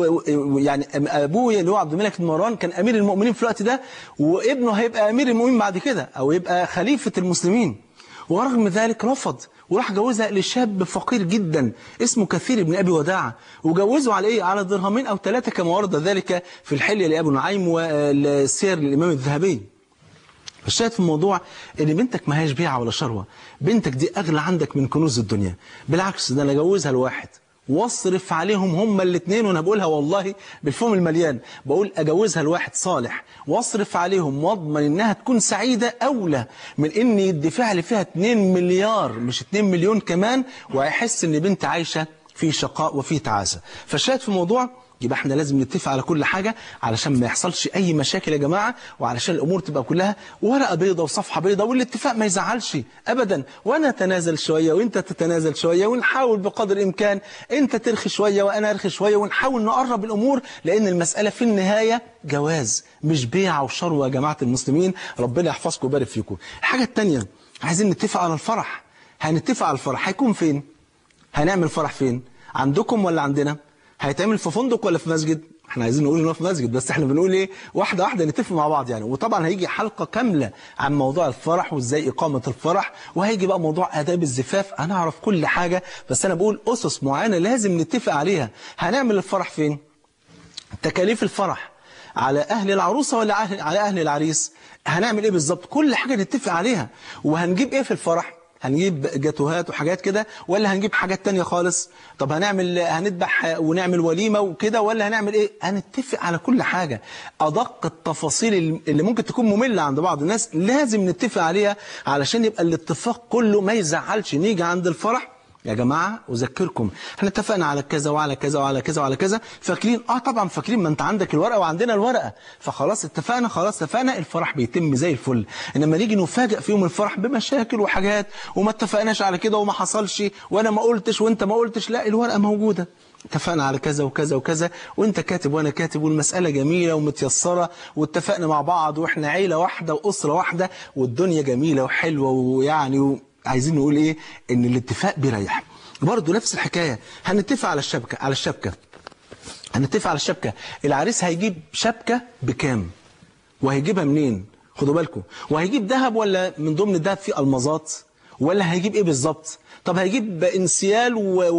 [SPEAKER 3] ويعني ابوه اللي هو عبد الملك بن مروان كان امير المؤمنين في الوقت ده وابنه هيبقى امير المؤمنين بعد كده او يبقى خليفه المسلمين ورغم ذلك رفض وراح جوزها لشاب فقير جدا اسمه كثير بن أبي وداعة وجوزه على إيه؟ على درهمين أو ثلاثة كما ورد ذلك في الحلية لأبو نعيم والسير للإمام الذهبي الشاهد في الموضوع ان بنتك ما هيش بيعه ولا شروه بنتك دي اغلى عندك من كنوز الدنيا بالعكس ده انا اجوزها لواحد واصرف عليهم هما الاثنين وانا بقولها والله بالفم المليان بقول اجوزها لواحد صالح واصرف عليهم واضمن انها تكون سعيده اولى من ان يدفع لي فيها 2 مليار مش 2 مليون كمان وهيحس ان بنت عايشه في شقاء وفي تعاسه فالشاهد في الموضوع يبقى احنا لازم نتفق على كل حاجة علشان ما يحصلش أي مشاكل يا جماعة وعلشان الأمور تبقى كلها ورقة بيضة وصفحة بيضة والاتفاق ما يزعلش أبدا وأنا أتنازل شوية وأنت تتنازل شوية ونحاول بقدر الإمكان أنت ترخي شوية وأنا أرخي شوية ونحاول نقرب الأمور لأن المسألة في النهاية جواز مش بيع وشروة يا جماعة المسلمين ربنا يحفظكم ويبارك فيكم الحاجة الثانية عايزين نتفق على الفرح هنتفق على الفرح هيكون فين هنعمل فرح فين عندكم ولا عندنا هيتعمل في فندق ولا في مسجد احنا عايزين نقول انه في مسجد بس احنا بنقول ايه واحده واحده نتفق مع بعض يعني وطبعا هيجي حلقه كامله عن موضوع الفرح وازاي اقامه الفرح وهيجي بقى موضوع اداب الزفاف انا اعرف كل حاجه بس انا بقول اسس معينه لازم نتفق عليها هنعمل الفرح فين تكاليف الفرح على اهل العروسه ولا على اهل العريس هنعمل ايه بالظبط كل حاجه نتفق عليها وهنجيب ايه في الفرح هنجيب جاتوهات وحاجات كده ولا هنجيب حاجات تانية خالص طب هنعمل هنذبح ونعمل وليمة وكده ولا هنعمل ايه هنتفق على كل حاجة ادق التفاصيل اللي ممكن تكون مملة عند بعض الناس لازم نتفق عليها علشان يبقى الاتفاق كله ما يزعلش نيجي عند الفرح يا جماعة أذكركم احنا اتفقنا على كذا وعلى كذا وعلى كذا وعلى كذا فاكرين اه طبعا فاكرين ما انت عندك الورقة وعندنا الورقة فخلاص اتفقنا خلاص اتفقنا الفرح بيتم زي الفل انما نيجي نفاجئ في يوم الفرح بمشاكل وحاجات وما اتفقناش على كده وما حصلش وانا ما قلتش وانت ما قلتش لا الورقة موجودة اتفقنا على كذا وكذا وكذا وانت كاتب وانا كاتب والمسألة جميلة ومتيسرة واتفقنا مع بعض واحنا عيلة واحدة وأسرة واحدة والدنيا جميلة وحلوة ويعني و... عايزين نقول ايه ان الاتفاق بيريح برضه نفس الحكاية هنتفق على الشبكة على الشبكة هنتفق على الشبكة العريس هيجيب شبكة بكام وهيجيبها منين خدوا بالكم وهيجيب ذهب ولا من ضمن الذهب فيه المظات ولا هيجيب ايه بالظبط طب هيجيب انسيال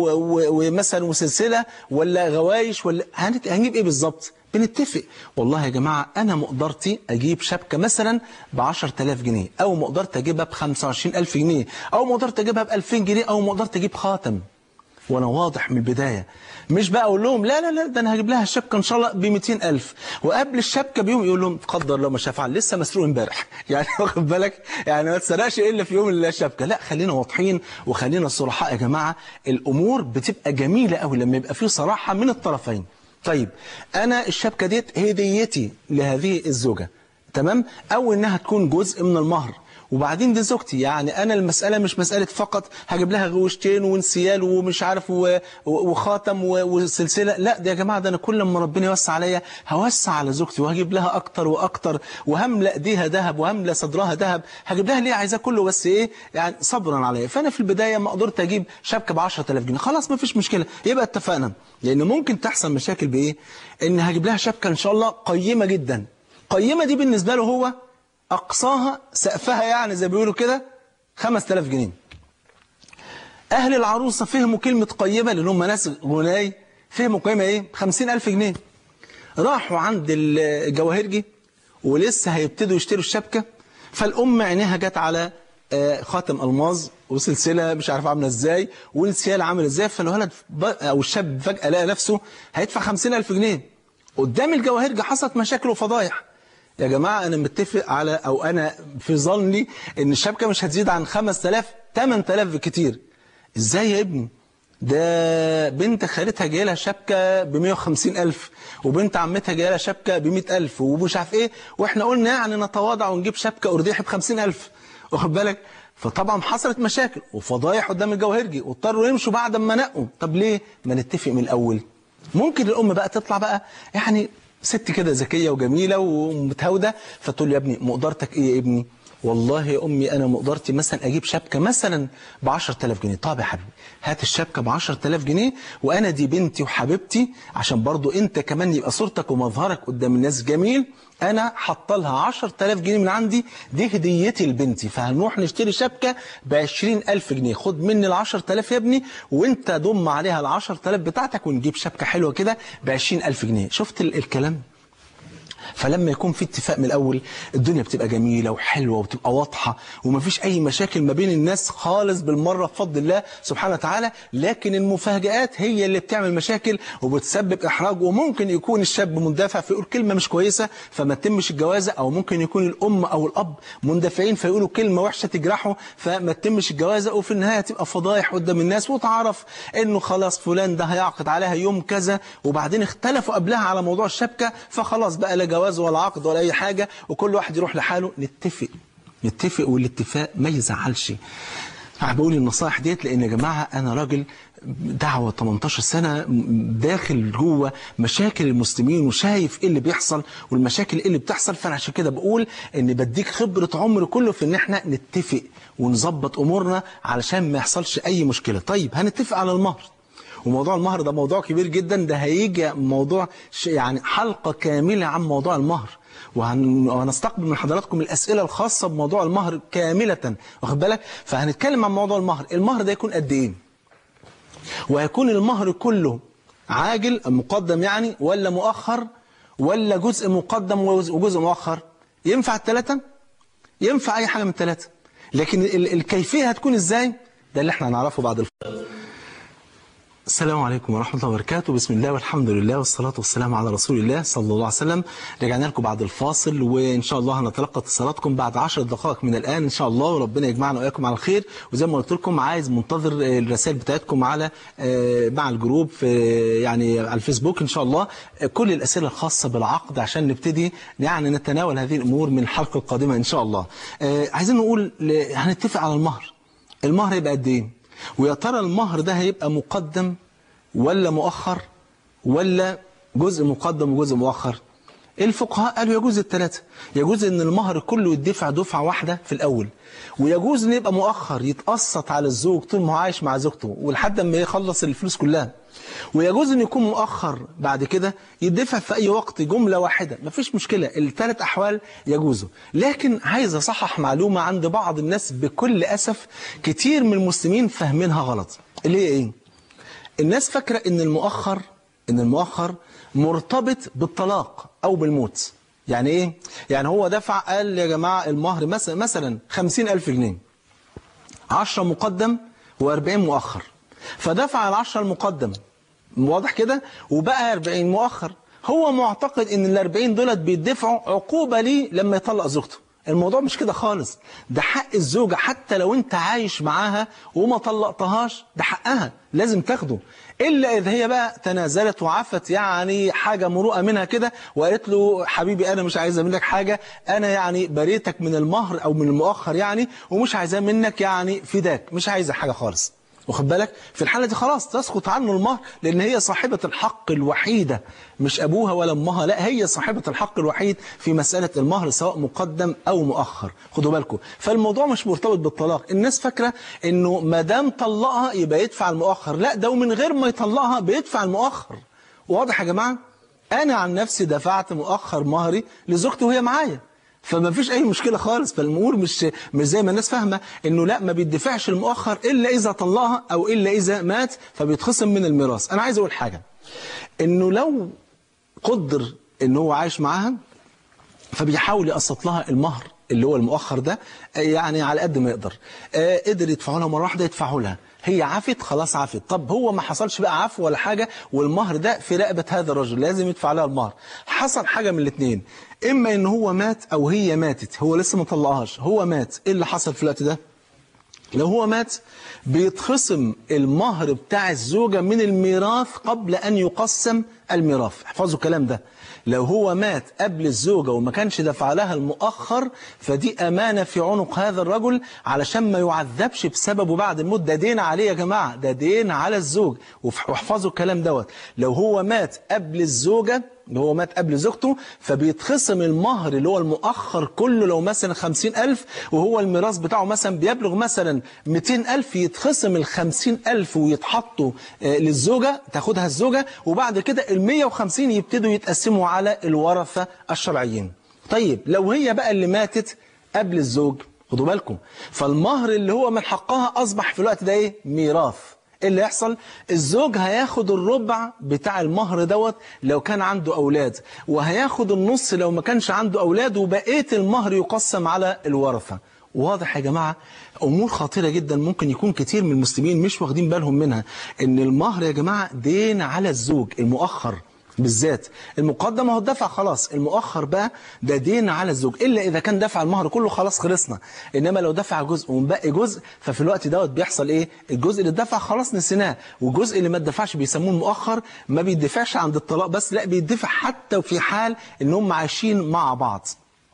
[SPEAKER 3] ومثلا وسلسلة ولا غوايش ولا هنجيب ايه بالظبط بنتفق والله يا جماعة أنا مقدرتي أجيب شبكة مثلا ب 10000 جنيه أو مقدرتي أجيبها ب 25000 جنيه أو مقدرتي أجيبها ب 2000 جنيه أو مقدرتي أجيب خاتم وأنا واضح من البداية مش بقى أقول لهم لا لا لا ده أنا هجيب لها الشبكة إن شاء الله ب 200000 وقبل الشبكة بيوم يقول لهم قدر الله ما شاء فعل لسه مسروق امبارح يعني واخد بالك يعني ما تسرقش إلا في يوم الشبكة لا خلينا واضحين وخلينا صرحاء يا جماعة الأمور بتبقى جميلة قوي لما يبقى في صراحة من الطرفين طيب أنا الشبكة ديت هديتي لهذه الزوجة تمام أو إنها تكون جزء من المهر وبعدين دي زوجتي يعني انا المساله مش مساله فقط هجيب لها غوشتين وانسيال ومش عارف و- و- وخاتم و- وسلسله لا ده يا جماعه ده انا كل ما ربنا يوسع عليا هوسع على زوجتي وهجيب لها اكتر واكتر وهملا ايديها ذهب وهملا صدرها ذهب هجيب لها ليه عايزاه كله بس ايه يعني صبرا عليا فانا في البدايه ما قدرت اجيب شبكه ب 10000 جنيه خلاص ما فيش مشكله يبقى اتفقنا لان ممكن تحصل مشاكل بايه ان هجيب لها شبكه ان شاء الله قيمه جدا قيمه دي بالنسبه له هو اقصاها سقفها يعني زي ما بيقولوا كده 5000 جنيه اهل العروسه فهموا كلمه قيمه لان هم ناس غناي فهموا قيمه ايه 50000 جنيه راحوا عند الجواهرجي ولسه هيبتدوا يشتروا الشبكه فالام عينيها جت على آه، خاتم الماظ وسلسله مش عارف عامله ازاي والسيال عامل ازاي فالولد ب- او الشاب فجاه لقى نفسه هيدفع 50000 جنيه قدام الجواهرجي حصلت مشاكل وفضايح يا جماعه انا متفق على او انا في ظني ان الشبكه مش هتزيد عن 5000 8000 بالكتير ازاي يا ابني ده بنت خالتها جايه لها شبكه ب 150 ألف وبنت عمتها جايه لها شبكه ب 100 ألف ومش عارف ايه واحنا قلنا يعني نتواضع ونجيب شبكه ارديحي ب 50 ألف واخد بالك فطبعا حصلت مشاكل وفضايح قدام الجواهرجي واضطروا يمشوا بعد ما نقوا طب ليه ما نتفق من الاول ممكن الام بقى تطلع بقى يعني ست كده ذكيه وجميله ومتهاوده فتقول له يا ابني مقدرتك ايه يا ابني والله يا امي انا مقدرتي مثلا اجيب شبكه مثلا ب 10000 جنيه طب يا حبيبي هات الشبكه ب 10000 جنيه وانا دي بنتي وحبيبتي عشان برضو انت كمان يبقى صورتك ومظهرك قدام الناس جميل انا حاطه لها 10000 جنيه من عندي دي هديتي لبنتي فهنروح نشتري شبكه ب 20000 جنيه خد مني ال 10000 يا ابني وانت ضم عليها ال 10000 بتاعتك ونجيب شبكه حلوه كده ب 20000 جنيه شفت ال- الكلام فلما يكون في اتفاق من الاول الدنيا بتبقى جميله وحلوه وبتبقى واضحه ومفيش اي مشاكل ما بين الناس خالص بالمره بفضل الله سبحانه وتعالى لكن المفاجآت هي اللي بتعمل مشاكل وبتسبب احراج وممكن يكون الشاب مندفع فيقول كلمه مش كويسه فما تتمش الجوازه او ممكن يكون الام او الاب مندفعين فيقولوا كلمه وحشه تجرحه فما تتمش الجوازه وفي النهايه تبقى فضايح قدام الناس وتعرف انه خلاص فلان ده هيعقد عليها يوم كذا وبعدين اختلفوا قبلها على موضوع الشبكه فخلاص بقى لا جواز ولا عقد ولا اي حاجه وكل واحد يروح لحاله نتفق نتفق والاتفاق ما يزعلش انا بقول النصائح ديت لان يا جماعه انا راجل دعوه 18 سنه داخل جوه مشاكل المسلمين وشايف ايه اللي بيحصل والمشاكل ايه اللي بتحصل فانا عشان كده بقول ان بديك خبره عمر كله في ان احنا نتفق ونظبط امورنا علشان ما يحصلش اي مشكله طيب هنتفق على المهر وموضوع المهر ده موضوع كبير جدا ده هيجي موضوع ش- يعني حلقة كاملة عن موضوع المهر وهن- وهنستقبل من حضراتكم الأسئلة الخاصة بموضوع المهر كاملة واخد بالك فهنتكلم عن موضوع المهر المهر ده يكون قد إيه ويكون المهر كله عاجل مقدم يعني ولا مؤخر ولا جزء مقدم وجزء مؤخر ينفع الثلاثة ينفع أي حاجة من الثلاثة لكن ال- الكيفية هتكون إزاي ده اللي احنا هنعرفه بعد الفصل السلام عليكم ورحمة الله وبركاته بسم الله والحمد لله والصلاة والسلام على رسول الله صلى الله عليه وسلم رجعنا لكم بعد الفاصل وإن شاء الله هنتلقى اتصالاتكم بعد عشر دقائق من الآن إن شاء الله وربنا يجمعنا وإياكم على الخير وزي ما قلت لكم عايز منتظر آه، الرسائل بتاعتكم على آه، مع الجروب في يعني على الفيسبوك إن شاء الله آه، كل الأسئلة الخاصة بالعقد عشان نبتدي يعني نتناول هذه الأمور من الحلقة القادمة إن شاء الله آه، عايزين نقول ل- هنتفق على المهر المهر يبقى قد إيه ويا ترى المهر ده هيبقى مقدم ولا مؤخر ولا جزء مقدم وجزء مؤخر الفقهاء قالوا يجوز الثلاثة يجوز ان المهر كله يدفع دفعة واحدة في الاول ويجوز ان يبقى مؤخر يتقسط على الزوج طول ما هو عايش مع زوجته ولحد ما يخلص الفلوس كلها ويجوز ان يكون مؤخر بعد كده يدفع في اي وقت جملة واحدة مفيش مشكلة الثلاث احوال يجوزوا لكن عايز اصحح معلومة عند بعض الناس بكل اسف كتير من المسلمين فاهمينها غلط اللي هي ايه الناس فاكرة ان المؤخر ان المؤخر مرتبط بالطلاق او بالموت يعني ايه يعني هو دفع قال يا جماعة المهر مثلا مثلا خمسين الف جنيه عشرة مقدم و40 مؤخر فدفع العشرة المقدم واضح كده وبقى 40 مؤخر هو معتقد ان ال 40 دولت بيدفعوا عقوبة ليه لما يطلق زوجته الموضوع مش كده خالص ده حق الزوجة حتى لو انت عايش معاها وما طلقتهاش ده حقها لازم تاخده إلا إذا هي بقى تنازلت وعفت يعني حاجة مروءة منها كده وقالت له حبيبي أنا مش عايزة منك حاجة أنا يعني بريتك من المهر أو من المؤخر يعني ومش عايزاه منك يعني فداك مش عايزة حاجة خالص واخد بالك في الحالة دي خلاص تسقط عنه المهر لأن هي صاحبة الحق الوحيدة مش أبوها ولا أمها لا هي صاحبة الحق الوحيد في مسألة المهر سواء مقدم أو مؤخر خدوا بالكم فالموضوع مش مرتبط بالطلاق الناس فاكرة أنه ما دام طلقها يبقى يدفع المؤخر لا ده ومن غير ما يطلقها بيدفع المؤخر واضح يا جماعة أنا عن نفسي دفعت مؤخر مهري لزوجتي وهي معايا فما فيش اي مشكله خالص فالامور مش مش زي ما الناس فاهمه انه لا ما بيدفعش المؤخر الا اذا طلقها او الا اذا مات فبيتخصم من الميراث انا عايز اقول حاجه انه لو قدر ان هو عايش معاها فبيحاول يقسط لها المهر اللي هو المؤخر ده يعني على قد ما يقدر آه، قدر يدفعه لها مره واحده يدفعه لها هي عفت خلاص عفت طب هو ما حصلش بقى عفو ولا حاجة والمهر ده في رقبة هذا الرجل لازم يدفع لها المهر حصل حاجة من الاثنين إما إن هو مات أو هي ماتت هو لسه ما طلقهاش هو مات إيه اللي حصل في الوقت ده لو هو مات بيتخصم المهر بتاع الزوجة من الميراث قبل أن يقسم الميراث احفظوا الكلام ده لو هو مات قبل الزوجة وما كانش دفع لها المؤخر فدي أمانة في عنق هذا الرجل علشان ما يعذبش بسببه بعد الموت ده دين عليه يا جماعة ده دين على الزوج واحفظوا الكلام دوت لو هو مات قبل الزوجة اللي هو مات قبل زوجته فبيتخصم المهر اللي هو المؤخر كله لو مثلا خمسين ألف وهو الميراث بتاعه مثلا بيبلغ مثلا ميتين ألف يتخصم الخمسين ألف ويتحطوا آه، للزوجة تاخدها الزوجة وبعد كده المية وخمسين يبتدوا يتقسموا على الورثة الشرعيين طيب لو هي بقى اللي ماتت قبل الزوج خدوا بالكم فالمهر اللي هو من حقها أصبح في الوقت ده إيه ميراث إيه اللي يحصل الزوج هياخد الربع بتاع المهر دوت لو كان عنده أولاد وهياخد النص لو ما كانش عنده أولاد وبقية المهر يقسم على الورثة واضح يا جماعة أمور خطيرة جدا ممكن يكون كتير من المسلمين مش واخدين بالهم منها إن المهر يا جماعة دين على الزوج المؤخر بالذات المقدم هو الدفع خلاص المؤخر بقى ده دين على الزوج إلا إذا كان دفع المهر كله خلاص خلصنا إنما لو دفع جزء ومبقي جزء ففي الوقت دوت بيحصل إيه الجزء اللي اتدفع خلاص نسيناه والجزء اللي ما اتدفعش بيسموه المؤخر ما بيدفعش عند الطلاق بس لا بيدفع حتى في حال إن هم عايشين مع بعض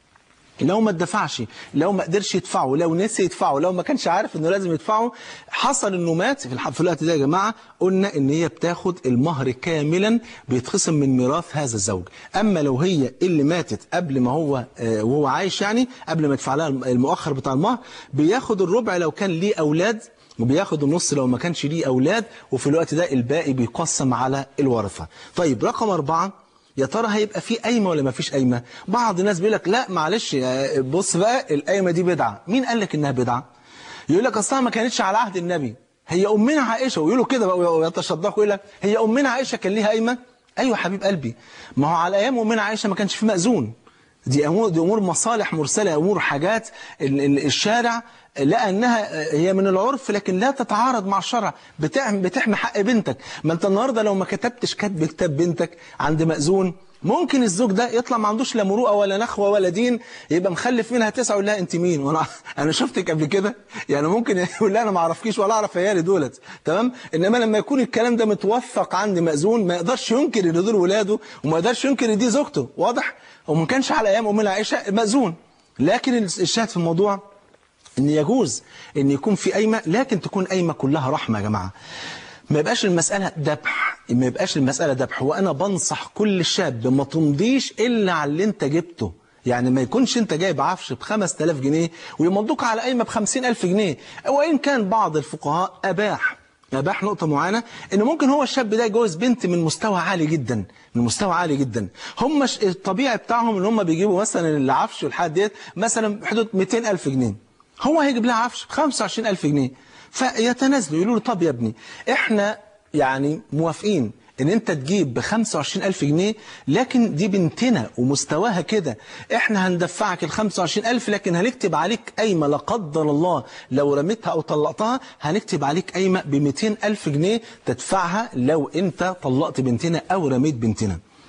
[SPEAKER 3] لو ما اتدفعش لو ما قدرش يدفعه لو نسي يدفعه لو ما كانش عارف انه لازم يدفعه حصل انه مات في الح- في الوقت ده يا جماعه قلنا ان هي بتاخد المهر كاملا بيتخصم من ميراث هذا الزوج اما لو هي اللي ماتت قبل ما هو آه، وهو عايش يعني قبل ما يدفع لها المؤخر بتاع المهر بياخد الربع لو كان ليه اولاد وبياخد النص لو ما كانش ليه اولاد وفي الوقت ده الباقي بيقسم على الورثه طيب رقم أربعة يا ترى هيبقى في قايمه ولا ما فيش قايمه بعض الناس بيقول لك لا معلش آه، بص بقى القايمه دي بدعه مين قال لك انها بدعه يقول لك اصلها ما كانتش على عهد النبي هي امنا عائشه ويقولوا كده بقى ويتشدقوا يقول لك هي امنا عائشه كان ليها قايمه ايوه حبيب قلبي ما هو على ايام امنا عائشه ما كانش في مأذون دي امور دي امور مصالح مرسله امور حاجات ال- ال- الشارع لقى انها هي من العرف لكن لا تتعارض مع الشرع بتحمي بتحمي حق بنتك ما انت النهارده لو ما كتبتش كتب كتاب بنتك عند مأذون ممكن الزوج ده يطلع ما عندوش لا مروءه ولا نخوه ولا دين يبقى مخلف منها تسعه يقول لها انت مين وانا انا شفتك قبل كده يعني ممكن يقول لها انا ما اعرفكيش ولا اعرف عيالي دولت تمام انما لما يكون الكلام ده متوثق عند مأذون ما يقدرش ينكر ان دول ولاده وما يقدرش ينكر ان دي زوجته واضح وما كانش على ايام امنا عائشه مأذون لكن الشاهد في الموضوع ان يجوز ان يكون في قايمه لكن تكون قايمه كلها رحمه يا جماعه ما يبقاش المسألة ذبح ما يبقاش المسألة ذبح وأنا بنصح كل شاب ما تمضيش إلا على اللي أنت جبته يعني ما يكونش أنت جايب عفش ب 5000 جنيه ويمضوك على قايمة ب 50000 جنيه وإن كان بعض الفقهاء أباح أباح نقطة معينة إن ممكن هو الشاب ده يجوز بنت من مستوى عالي جدا من مستوى عالي جدا هم ش- الطبيعي بتاعهم إن هم بيجيبوا مثلا العفش والحاجات ديت مثلا بحدود 200000 جنيه هو هيجيب لها عفش ب 25000 جنيه فيتنازلوا يقولوا له طب يا ابني احنا يعني موافقين ان انت تجيب ب 25000 جنيه لكن دي بنتنا ومستواها كده احنا هندفعك ال 25000 لكن هنكتب عليك قايمه لا قدر الله لو رميتها او طلقتها هنكتب عليك قايمه ب 200000 جنيه تدفعها لو انت طلقت بنتنا او رميت بنتنا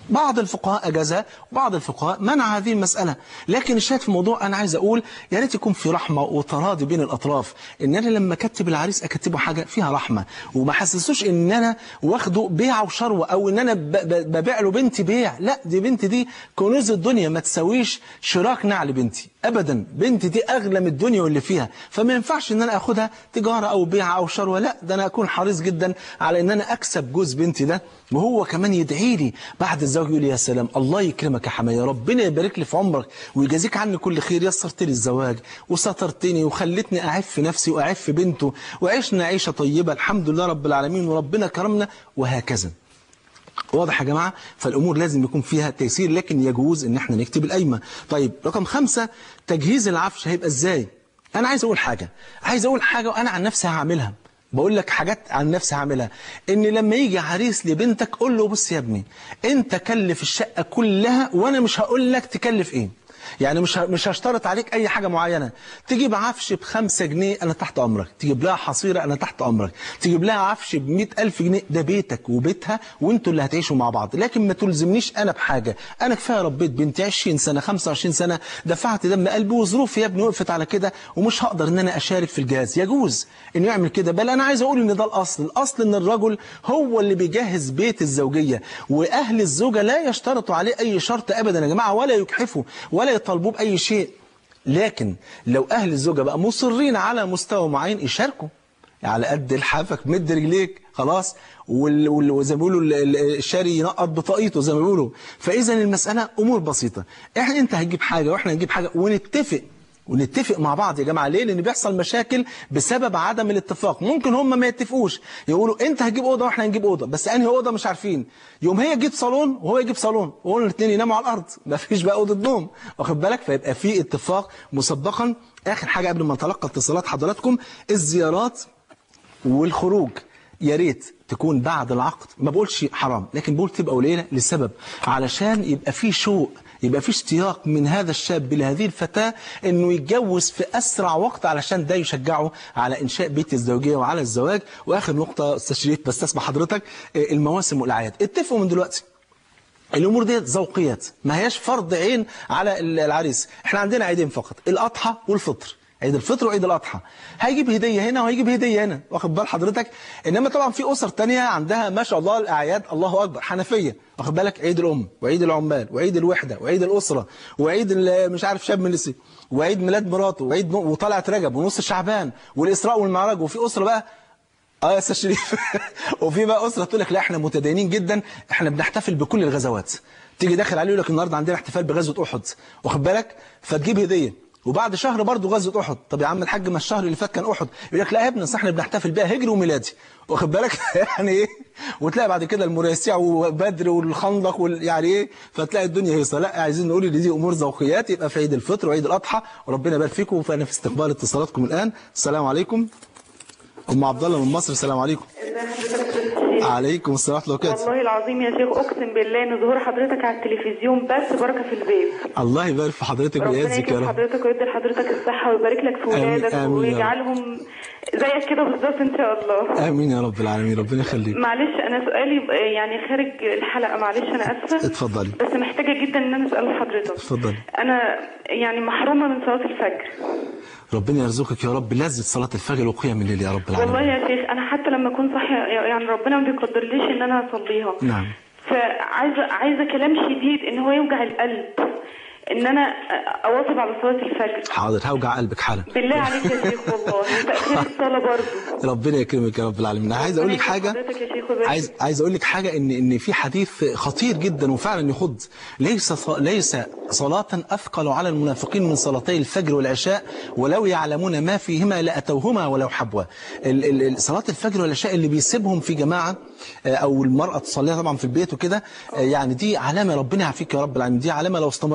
[SPEAKER 3] بعض الفقهاء أجازها وبعض الفقهاء منع هذه المسألة لكن الشاهد في الموضوع أنا عايز أقول يا ريت يكون في رحمة وتراضي بين الأطراف إن أنا لما أكتب العريس أكتبه حاجة فيها رحمة وما حسسوش إن أنا واخده بيع وشروة أو إن أنا ب- ب- ببيع له بنتي بيع لا دي بنتي دي كنوز الدنيا ما تساويش شراك نعل بنتي أبدا بنتي دي أغلى من الدنيا واللي فيها فما ينفعش إن أنا أخدها تجارة أو بيع أو شروة لا ده أنا أكون حريص جدا على إن أنا أكسب جوز بنتي ده وهو كمان يدعي لي بعد الزواج يقول لي يا سلام الله يكرمك يا حماية ربنا يبارك لي في عمرك ويجازيك عني كل خير يسرت لي الزواج وسترتني وخلتني أعف نفسي وأعف بنته وعشنا عيشة طيبة الحمد لله رب العالمين وربنا كرمنا وهكذا واضح يا جماعة فالأمور لازم يكون فيها تيسير لكن يجوز ان احنا نكتب القايمة طيب رقم خمسة تجهيز العفش هيبقى ازاي انا عايز اقول حاجة عايز اقول حاجة وانا عن نفسي هعملها بقول لك حاجات عن نفسي هعملها ان لما يجي عريس لبنتك قول له بص يا ابني انت كلف الشقة كلها وانا مش هقول لك تكلف ايه يعني مش ه- مش هشترط عليك اي حاجه معينه تجيب عفش بخمسة جنيه انا تحت امرك تجيب لها حصيره انا تحت امرك تجيب لها عفش ب ألف جنيه ده بيتك وبيتها وانتوا اللي هتعيشوا مع بعض لكن ما تلزمنيش انا بحاجه انا كفايه ربيت بنتي 20 سنه 25 سنه دفعت دم قلبي وظروفي يا ابني وقفت على كده ومش هقدر ان انا اشارك في الجهاز يجوز انه يعمل كده بل انا عايز اقول ان ده الاصل الاصل ان الرجل هو اللي بيجهز بيت الزوجيه واهل الزوجه لا يشترطوا عليه اي شرط ابدا يا جماعه ولا يجحفوا ولا يطالبوه باي شيء لكن لو اهل الزوجه بقى مصرين على مستوى معين يشاركوا على قد لحافك مد رجليك خلاص وال- وال- وزي ما بيقولوا ال- ال- الشاري ينقط بطاقيته زي ما بيقولوا فاذا المساله امور بسيطه احنا انت هتجيب حاجه واحنا هنجيب حاجه ونتفق ونتفق مع بعض يا جماعه ليه لان بيحصل مشاكل بسبب عدم الاتفاق ممكن هم ما يتفقوش يقولوا انت هتجيب اوضه واحنا هنجيب اوضه بس انهي اوضه مش عارفين يوم هي تجيب صالون وهو يجيب صالون وهم الاثنين يناموا على الارض ما فيش بقى اوضه نوم واخد بالك فيبقى في اتفاق مسبقا اخر حاجه قبل ما نتلقى اتصالات حضراتكم الزيارات والخروج يا ريت تكون بعد العقد ما بقولش حرام لكن بقول تبقى قليله لسبب علشان يبقى في شوق يبقى في اشتياق من هذا الشاب لهذه الفتاة انه يتجوز في اسرع وقت علشان ده يشجعه على انشاء بيت الزوجية وعلى الزواج واخر نقطة استاذ شريف بستسمع حضرتك آه، المواسم والاعياد اتفقوا من دلوقتي الامور دي ذوقيات ما هياش فرض عين على العريس احنا عندنا عيدين فقط الاضحى والفطر عيد الفطر وعيد الاضحى هيجيب هديه هنا وهيجيب هديه هنا واخد بال حضرتك انما طبعا في اسر تانية عندها ما شاء الله الاعياد الله اكبر حنفيه واخد بالك عيد الام وعيد العمال وعيد الوحده وعيد الاسره وعيد ال- مش عارف شاب من لسه وعيد ميلاد مراته وعيد نو- وطلعه رجب ونص شعبان والاسراء والمعراج وفي اسره بقى اه يا استاذ شريف وفي بقى اسره تقول لك لا احنا متدينين جدا احنا بنحتفل بكل الغزوات تيجي داخل عليه يقول لك النهارده عندنا احتفال بغزوه احد واخد بالك فتجيب هديه وبعد شهر برضه غزوه احد طب يا عم الحاج ما الشهر اللي فات كان احد يقول لك لا يا ابني أصل احنا بنحتفل بيها هجري وميلادي واخد بالك يعني ايه وتلاقي بعد كده المريسيع وبدر والخندق وال... يعني ايه فتلاقي الدنيا هيصه لا عايزين نقول ان دي امور ذوقيات يبقى في عيد الفطر وعيد الاضحى وربنا يبارك فيكم فانا في استقبال اتصالاتكم الان السلام عليكم ام عبد الله من مصر السلام عليكم عليكم السلام ورحمه الله وبركاته
[SPEAKER 4] والله العظيم يا شيخ اقسم بالله ان ظهور حضرتك على التلفزيون بس بركه في البيت
[SPEAKER 3] الله يبارك في حضرتك
[SPEAKER 4] ربنا
[SPEAKER 3] ويعزك يا
[SPEAKER 4] يكرم
[SPEAKER 3] رب
[SPEAKER 4] حضرتك ويدي لحضرتك الصحه ويبارك لك في
[SPEAKER 3] آمين-
[SPEAKER 4] ولادك
[SPEAKER 3] آمين يا رب.
[SPEAKER 4] ويجعلهم زيك كده بالظبط ان شاء الله
[SPEAKER 3] امين يا رب العالمين ربنا يخليك
[SPEAKER 4] معلش انا سؤالي ب- يعني خارج الحلقه معلش انا اسفه
[SPEAKER 3] اتفضلي
[SPEAKER 4] بس محتاجه جدا ان انا اسال حضرتك
[SPEAKER 3] اتفضلي.
[SPEAKER 4] انا يعني محرومه من صلاه الفجر
[SPEAKER 3] ربنا يرزقك يا رب لذة صلاة الفجر وقيام الليل يا رب
[SPEAKER 4] والله
[SPEAKER 3] العالمين
[SPEAKER 4] يا شيخ انا حتى لما اكون صاحيه يعني ربنا ما بيقدرليش ان انا اصليها
[SPEAKER 3] نعم
[SPEAKER 4] فعايزه عايزه كلام شديد ان هو يوجع القلب ان انا اواظب على صلاه الفجر
[SPEAKER 3] حاضر هوجع قلبك حالا
[SPEAKER 4] بالله عليك يا شيخ والله وتاخير الصلاه برضه
[SPEAKER 3] ربنا يكرمك يا رب العالمين أنا عايز اقول لك
[SPEAKER 4] ربنا يكرم
[SPEAKER 3] حاجه
[SPEAKER 4] حضرتك يا شيخ ويبارك
[SPEAKER 3] عايز عايز اقول لك حاجه ان ان في حديث خطير جدا وفعلا يخض ليس ص- ليس صلاه اثقل على المنافقين من صلاتي الفجر والعشاء ولو يعلمون ما فيهما لاتوهما ولو حبوا ال- ال- ال- صلاه الفجر والعشاء اللي بيسيبهم في جماعه آه، او المراه تصليها طبعا في البيت وكده آه، يعني دي علامه ربنا يعافيك يا رب العالمين دي علامه لو استمرينا على كده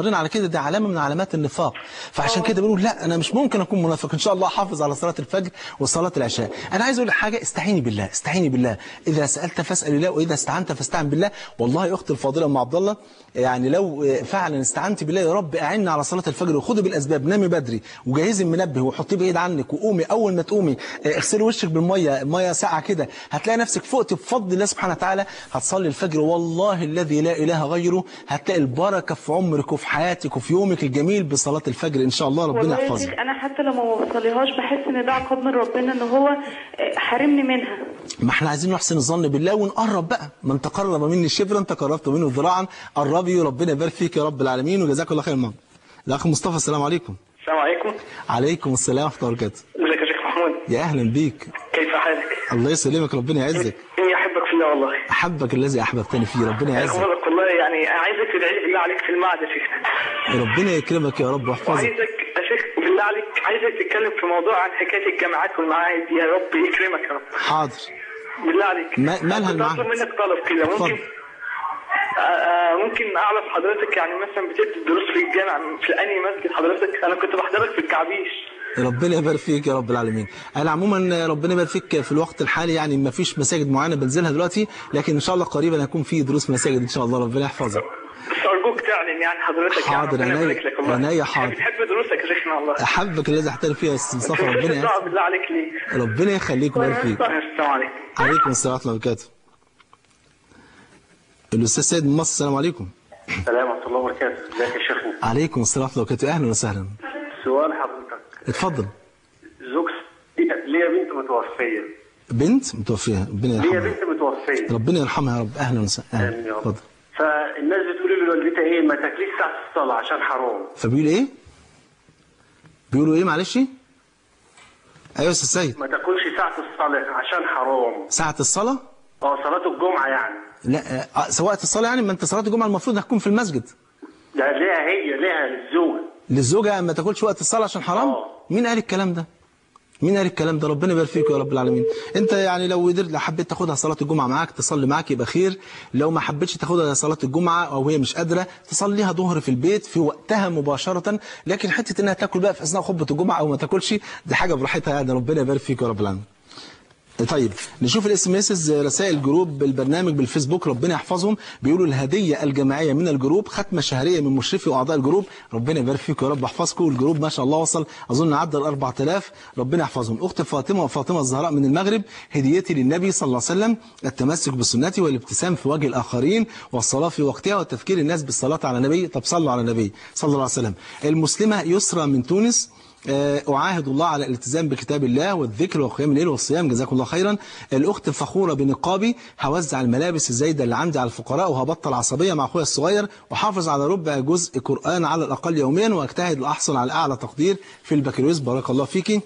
[SPEAKER 3] كده دي علامه من علامات النفاق فعشان كده بيقولوا لا انا مش ممكن اكون منافق ان شاء الله احافظ على صلاه الفجر وصلاه العشاء انا عايز اقول لك حاجه استعيني بالله استعيني بالله اذا سالت فاسال الله واذا استعنت فاستعن بالله والله يا اختي الفاضله ام عبد الله يعني لو فعلا استعنت بالله يا رب اعني على صلاه الفجر وخدي بالاسباب نامي بدري وجهزي المنبه وحطيه بعيد عنك وقومي اول ما تقومي اغسلي وشك بالميه ميه ساقعه كده هتلاقي نفسك فقت بفضل الله سبحانه وتعالى هتصلي الفجر والله الذي لا اله غيره هتلاقي البركه في عمرك وفي حياتك وفي يومك الجميل بصلاه الفجر ان شاء الله ربنا
[SPEAKER 4] والله يا
[SPEAKER 3] يحفظك
[SPEAKER 4] شيخ انا حتى لو ما بوصليهاش بحس ان ده عقاب من ربنا ان هو آه، حارمني منها
[SPEAKER 3] ما احنا عايزين نحسن الظن بالله ونقرب بقى من تقرب مني شبرا تقربت منه ذراعا قربي وربنا يبارك فيك يا رب العالمين وجزاك الله خير مام الاخ مصطفى السلام عليكم
[SPEAKER 5] السلام عليكم
[SPEAKER 3] عليكم السلام ورحمه الله وبركاته
[SPEAKER 5] ازيك يا شيخ محمود
[SPEAKER 3] يا اهلا بيك
[SPEAKER 5] كيف حالك
[SPEAKER 3] الله يسلمك ربنا يعزك
[SPEAKER 5] اني احبك في الله والله
[SPEAKER 3] احبك الذي احببتني فيه ربنا يعزك
[SPEAKER 5] احبك والله يعني عايزك تدعي لي بالله عليك في المعهد يا شيخ
[SPEAKER 3] ربنا يكرمك يا رب ويحفظك
[SPEAKER 5] وعايزك يا شيخ بالله عليك عايزك تتكلم في موضوع عن حكايه الجامعات والمعاهد دي يا رب يكرمك يا رب
[SPEAKER 3] حاضر
[SPEAKER 5] بالله عليك
[SPEAKER 3] ما- مالها
[SPEAKER 5] كنت
[SPEAKER 3] المعاهد؟
[SPEAKER 5] اطلب منك طلب كده
[SPEAKER 3] اتفضل.
[SPEAKER 5] ممكن آه، آه، ممكن اعرف حضرتك يعني مثلا بتدي دروس في الجامع في انهي مسجد حضرتك انا كنت بحضرك في الكعبيش
[SPEAKER 3] ربنا يبارك فيك يا رب العالمين انا عموما ربنا يبارك فيك في الوقت الحالي يعني ما فيش مساجد معينه بنزلها دلوقتي لكن ان شاء الله قريبا هيكون في دروس مساجد ان شاء الله ربنا يحفظك
[SPEAKER 5] بس ارجوك تعلن يعني حضرتك
[SPEAKER 3] حاضر،
[SPEAKER 5] يعني ربنا
[SPEAKER 3] عينيا-
[SPEAKER 5] يبارك لك والله
[SPEAKER 3] عينيا حاضر.
[SPEAKER 5] بتحب دروسك يا شيخنا والله
[SPEAKER 3] احبك الذي احترم فيها يا استاذ مصطفى ربنا
[SPEAKER 5] الدعاء
[SPEAKER 3] يحفظك
[SPEAKER 5] بالله عليك لي
[SPEAKER 3] ربنا يخليك ويبارك فيك
[SPEAKER 5] السلام عليكم
[SPEAKER 3] عليكم السلام ورحمه الله وبركاته الاستاذ سيد من مصر السلام عليكم
[SPEAKER 6] السلام ورحمة الله وبركاته، ازيك يا شيخنا؟
[SPEAKER 3] عليكم السلام ورحمه الله وبركاته اهلا وسهلا
[SPEAKER 6] سؤال حضرتك،
[SPEAKER 3] اتفضل
[SPEAKER 6] زوج ليا بنت متوفية،
[SPEAKER 3] بنت متوفيه ربنا
[SPEAKER 6] ليا
[SPEAKER 3] يرحمها
[SPEAKER 6] بنت متوفية،
[SPEAKER 3] ربنا يرحمها يا رب اهلا وسهلا
[SPEAKER 6] آمين
[SPEAKER 3] أهلا.
[SPEAKER 6] يا رب.
[SPEAKER 3] اتفضل
[SPEAKER 6] فالناس بتقول لي لوالدتها ايه ما تاكليش ساعة الصلاة عشان حرام،
[SPEAKER 3] فبيقول ايه بيقولوا ايه معلش ايوه يا استاذ سيد
[SPEAKER 6] ما تاكلش ساعة الصلاة عشان حرام،
[SPEAKER 3] ساعه الصلاه
[SPEAKER 6] اه صلاة الجمعة يعني،
[SPEAKER 3] لا آه، سواء الصلاه يعني ما انت صلاه الجمعه المفروض هتكون في المسجد
[SPEAKER 6] ده ليها هي ليها للزوجة،
[SPEAKER 3] للزوجه ما تاكلش وقت الصلاه عشان حرام
[SPEAKER 6] آه.
[SPEAKER 3] مين قال الكلام ده مين قال الكلام ده ربنا يبارك فيك يا رب العالمين انت يعني لو قدرت لو حبيت تاخدها صلاه الجمعه معاك تصلي معاك يبقى خير لو ما حبيتش تاخدها صلاه الجمعه او هي مش قادره تصليها ظهر في البيت في وقتها مباشره لكن حته انها تاكل بقى في اثناء خطبه الجمعه او ما تاكلش دي حاجه براحتها يعني ربنا يبارك فيك يا رب العالمين طيب نشوف الاس ام اس رسائل جروب البرنامج بالفيسبوك ربنا يحفظهم بيقولوا الهديه الجماعيه من الجروب ختمه شهريه من مشرفي واعضاء الجروب ربنا يبارك فيكم يا رب يحفظكم الجروب ما شاء الله وصل اظن عدى ال 4000 ربنا يحفظهم اخت فاطمه وفاطمه الزهراء من المغرب هديتي للنبي صلى الله عليه وسلم التمسك بسنتي والابتسام في وجه الاخرين والصلاه في وقتها وتذكير الناس بالصلاه على النبي طب صلوا على النبي صلى الله عليه وسلم المسلمه يسرى من تونس آه، أعاهد الله على الالتزام بكتاب الله والذكر وقيام الليل والصيام جزاكم الله خيرا الأخت فخورة بنقابي هوزع الملابس الزايدة اللي عندي على الفقراء وهبطل عصبية مع أخويا الصغير وحافظ على ربع جزء قرآن على الأقل يوميا وأجتهد لأحصل على أعلى تقدير في البكالوريوس بارك الله فيكي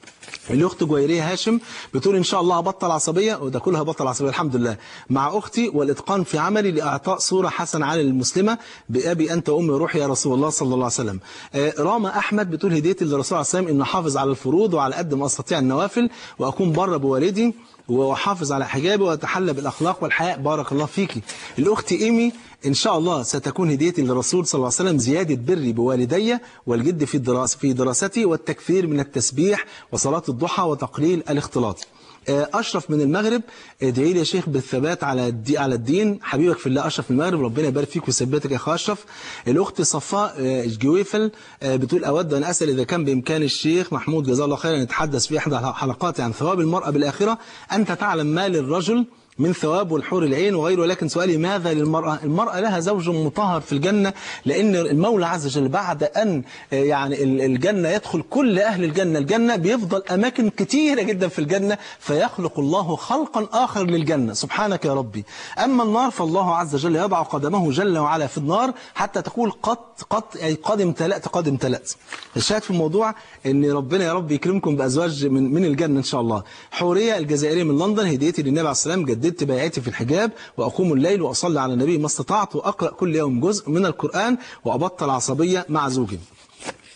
[SPEAKER 3] الاخت جويريه هاشم بتقول ان شاء الله هبطل عصبيه وده كلها هبطل عصبيه الحمد لله مع اختي والاتقان في عملي لاعطاء صوره حسنه عن المسلمه بابي انت وامي روحي يا رسول الله صلى الله عليه وسلم آه، راما احمد بتقول هديتي للرسول عليه الصلاه والسلام ان احافظ على الفروض وعلى قد ما استطيع النوافل واكون بره بوالدي واحافظ على حجابي واتحلى بالاخلاق والحياء بارك الله فيكي الاخت ايمي ان شاء الله ستكون هديتي للرسول صلى الله عليه وسلم زياده بري بوالدي والجد في الدراسه في دراستي والتكثير من التسبيح وصلاه الضحى وتقليل الاختلاط آه، اشرف من المغرب ادعي لي يا شيخ بالثبات على الدي على الدين حبيبك في الله اشرف من المغرب ربنا يبارك فيك ويثبتك يا اخ اشرف الاخت صفاء آه، جويفل آه، بتقول اود ان اسال اذا كان بامكان الشيخ محمود جزاه الله خيرا يتحدث في احدى الحلقات عن ثواب المراه بالاخره انت تعلم ما للرجل من ثواب والحور العين وغيره ولكن سؤالي ماذا للمرأة المرأة لها زوج مطهر في الجنة لأن المولى عز وجل بعد أن آه، يعني ال- الجنة يدخل كل أهل الجنة الجنة بيفضل أماكن كتيرة جدا في الجنة فيخلق الله خلقا آخر للجنة سبحانك يا ربي أما النار فالله عز وجل يضع قدمه جل وعلا في النار حتى تقول قد قد أي قد امتلأت قد امتلأت الشاهد في الموضوع ان ربنا يا رب يكرمكم بازواج من من الجنه ان شاء الله حوريه الجزائريه من لندن هديتي للنبي عليه السلام جددت بيعتي في الحجاب واقوم الليل واصلي على النبي ما استطعت واقرا كل يوم جزء من القران وابطل عصبيه مع زوجي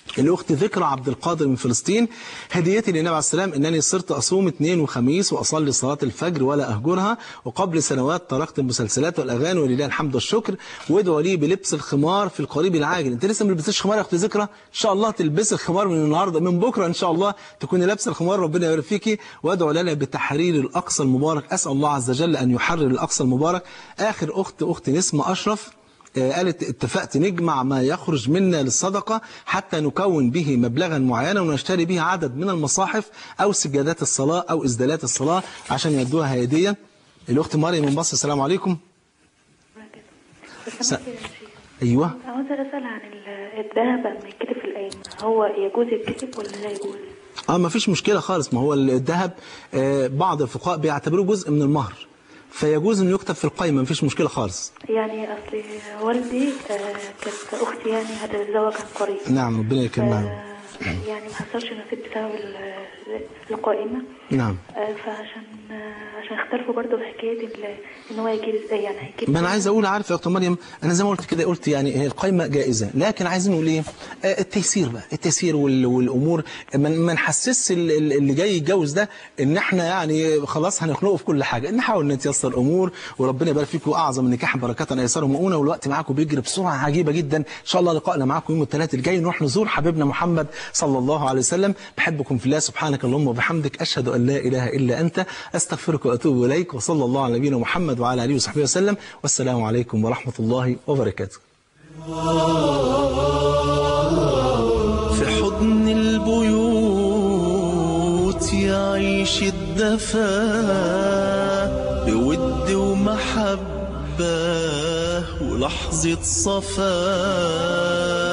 [SPEAKER 3] الأخت ذكرى عبد القادر من فلسطين هديتي للنبي عليه السلام أنني صرت أصوم اثنين وخميس وأصلي صلاة الفجر ولا أهجرها وقبل سنوات تركت المسلسلات والأغاني ولله الحمد والشكر وادعوا لي بلبس الخمار في القريب العاجل أنت لسه ما لبستش خمار يا أخت ذكرى إن شاء الله تلبسي الخمار من النهاردة من بكرة إن شاء الله تكوني لابسة الخمار ربنا يبارك فيكي وادعوا لنا بتحرير الأقصى المبارك أسأل الله عز وجل أن يحرر الأقصى المبارك آخر أخت أخت نسمة أشرف آه، قالت اتفقت نجمع ما يخرج منا للصدقة حتى نكون به مبلغا معينا ونشتري به عدد من المصاحف أو سجادات الصلاة أو إسدالات الصلاة عشان يدوها هدية الأخت مريم من مصر السلام عليكم س... أيوة
[SPEAKER 7] عاوزة أسأل عن ال- الذهب لما يتكتب في القايمة هو يجوز يتكتب ولا لا يجوز؟
[SPEAKER 3] اه ما فيش مشكلة خالص ما هو الذهب آه، بعض الفقهاء بيعتبروه جزء من المهر فيجوز انه يكتب في القايمة ما فيش مشكلة خالص
[SPEAKER 7] يعني أصل والدي آه، كانت أختي يعني هتتزوج عن قريب
[SPEAKER 3] نعم ربنا يكرمها
[SPEAKER 7] آه، يعني ما حصلش نصيب بسبب ال- القائمة
[SPEAKER 3] نعم
[SPEAKER 7] آه، فعشان آه، عشان اختلفوا برضه في حكاية ال- إن هو يجيب إزاي يعني هيجيب
[SPEAKER 3] ما انا عايز اقول عارف يا اخت مريم انا زي ما قلت كده قلت يعني هي القايمه جائزه لكن عايزين نقول ايه آه، التيسير بقى التيسير وال- والامور ما ما نحسسش ال- ال- اللي جاي يتجوز ده ان احنا يعني خلاص هنخنقه في كل حاجه نحاول نتيسر الامور وربنا يبارك فيكم اعظم النكاح بركه ايسره مؤونه والوقت معاكم بيجري بسرعه عجيبه جدا ان شاء الله لقائنا معاكم يوم الثلاث الجاي نروح نزور حبيبنا محمد صلى الله عليه وسلم بحبكم في الله سبحانك اللهم وبحمدك اشهد ان لا اله الا انت استغفرك واتوب اليك وصلى الله على نبينا محمد وعلى اله وصحبه وسلم والسلام عليكم ورحمه الله وبركاته
[SPEAKER 2] في حضن البيوت يعيش الدفا بود ومحبة ولحظة صفا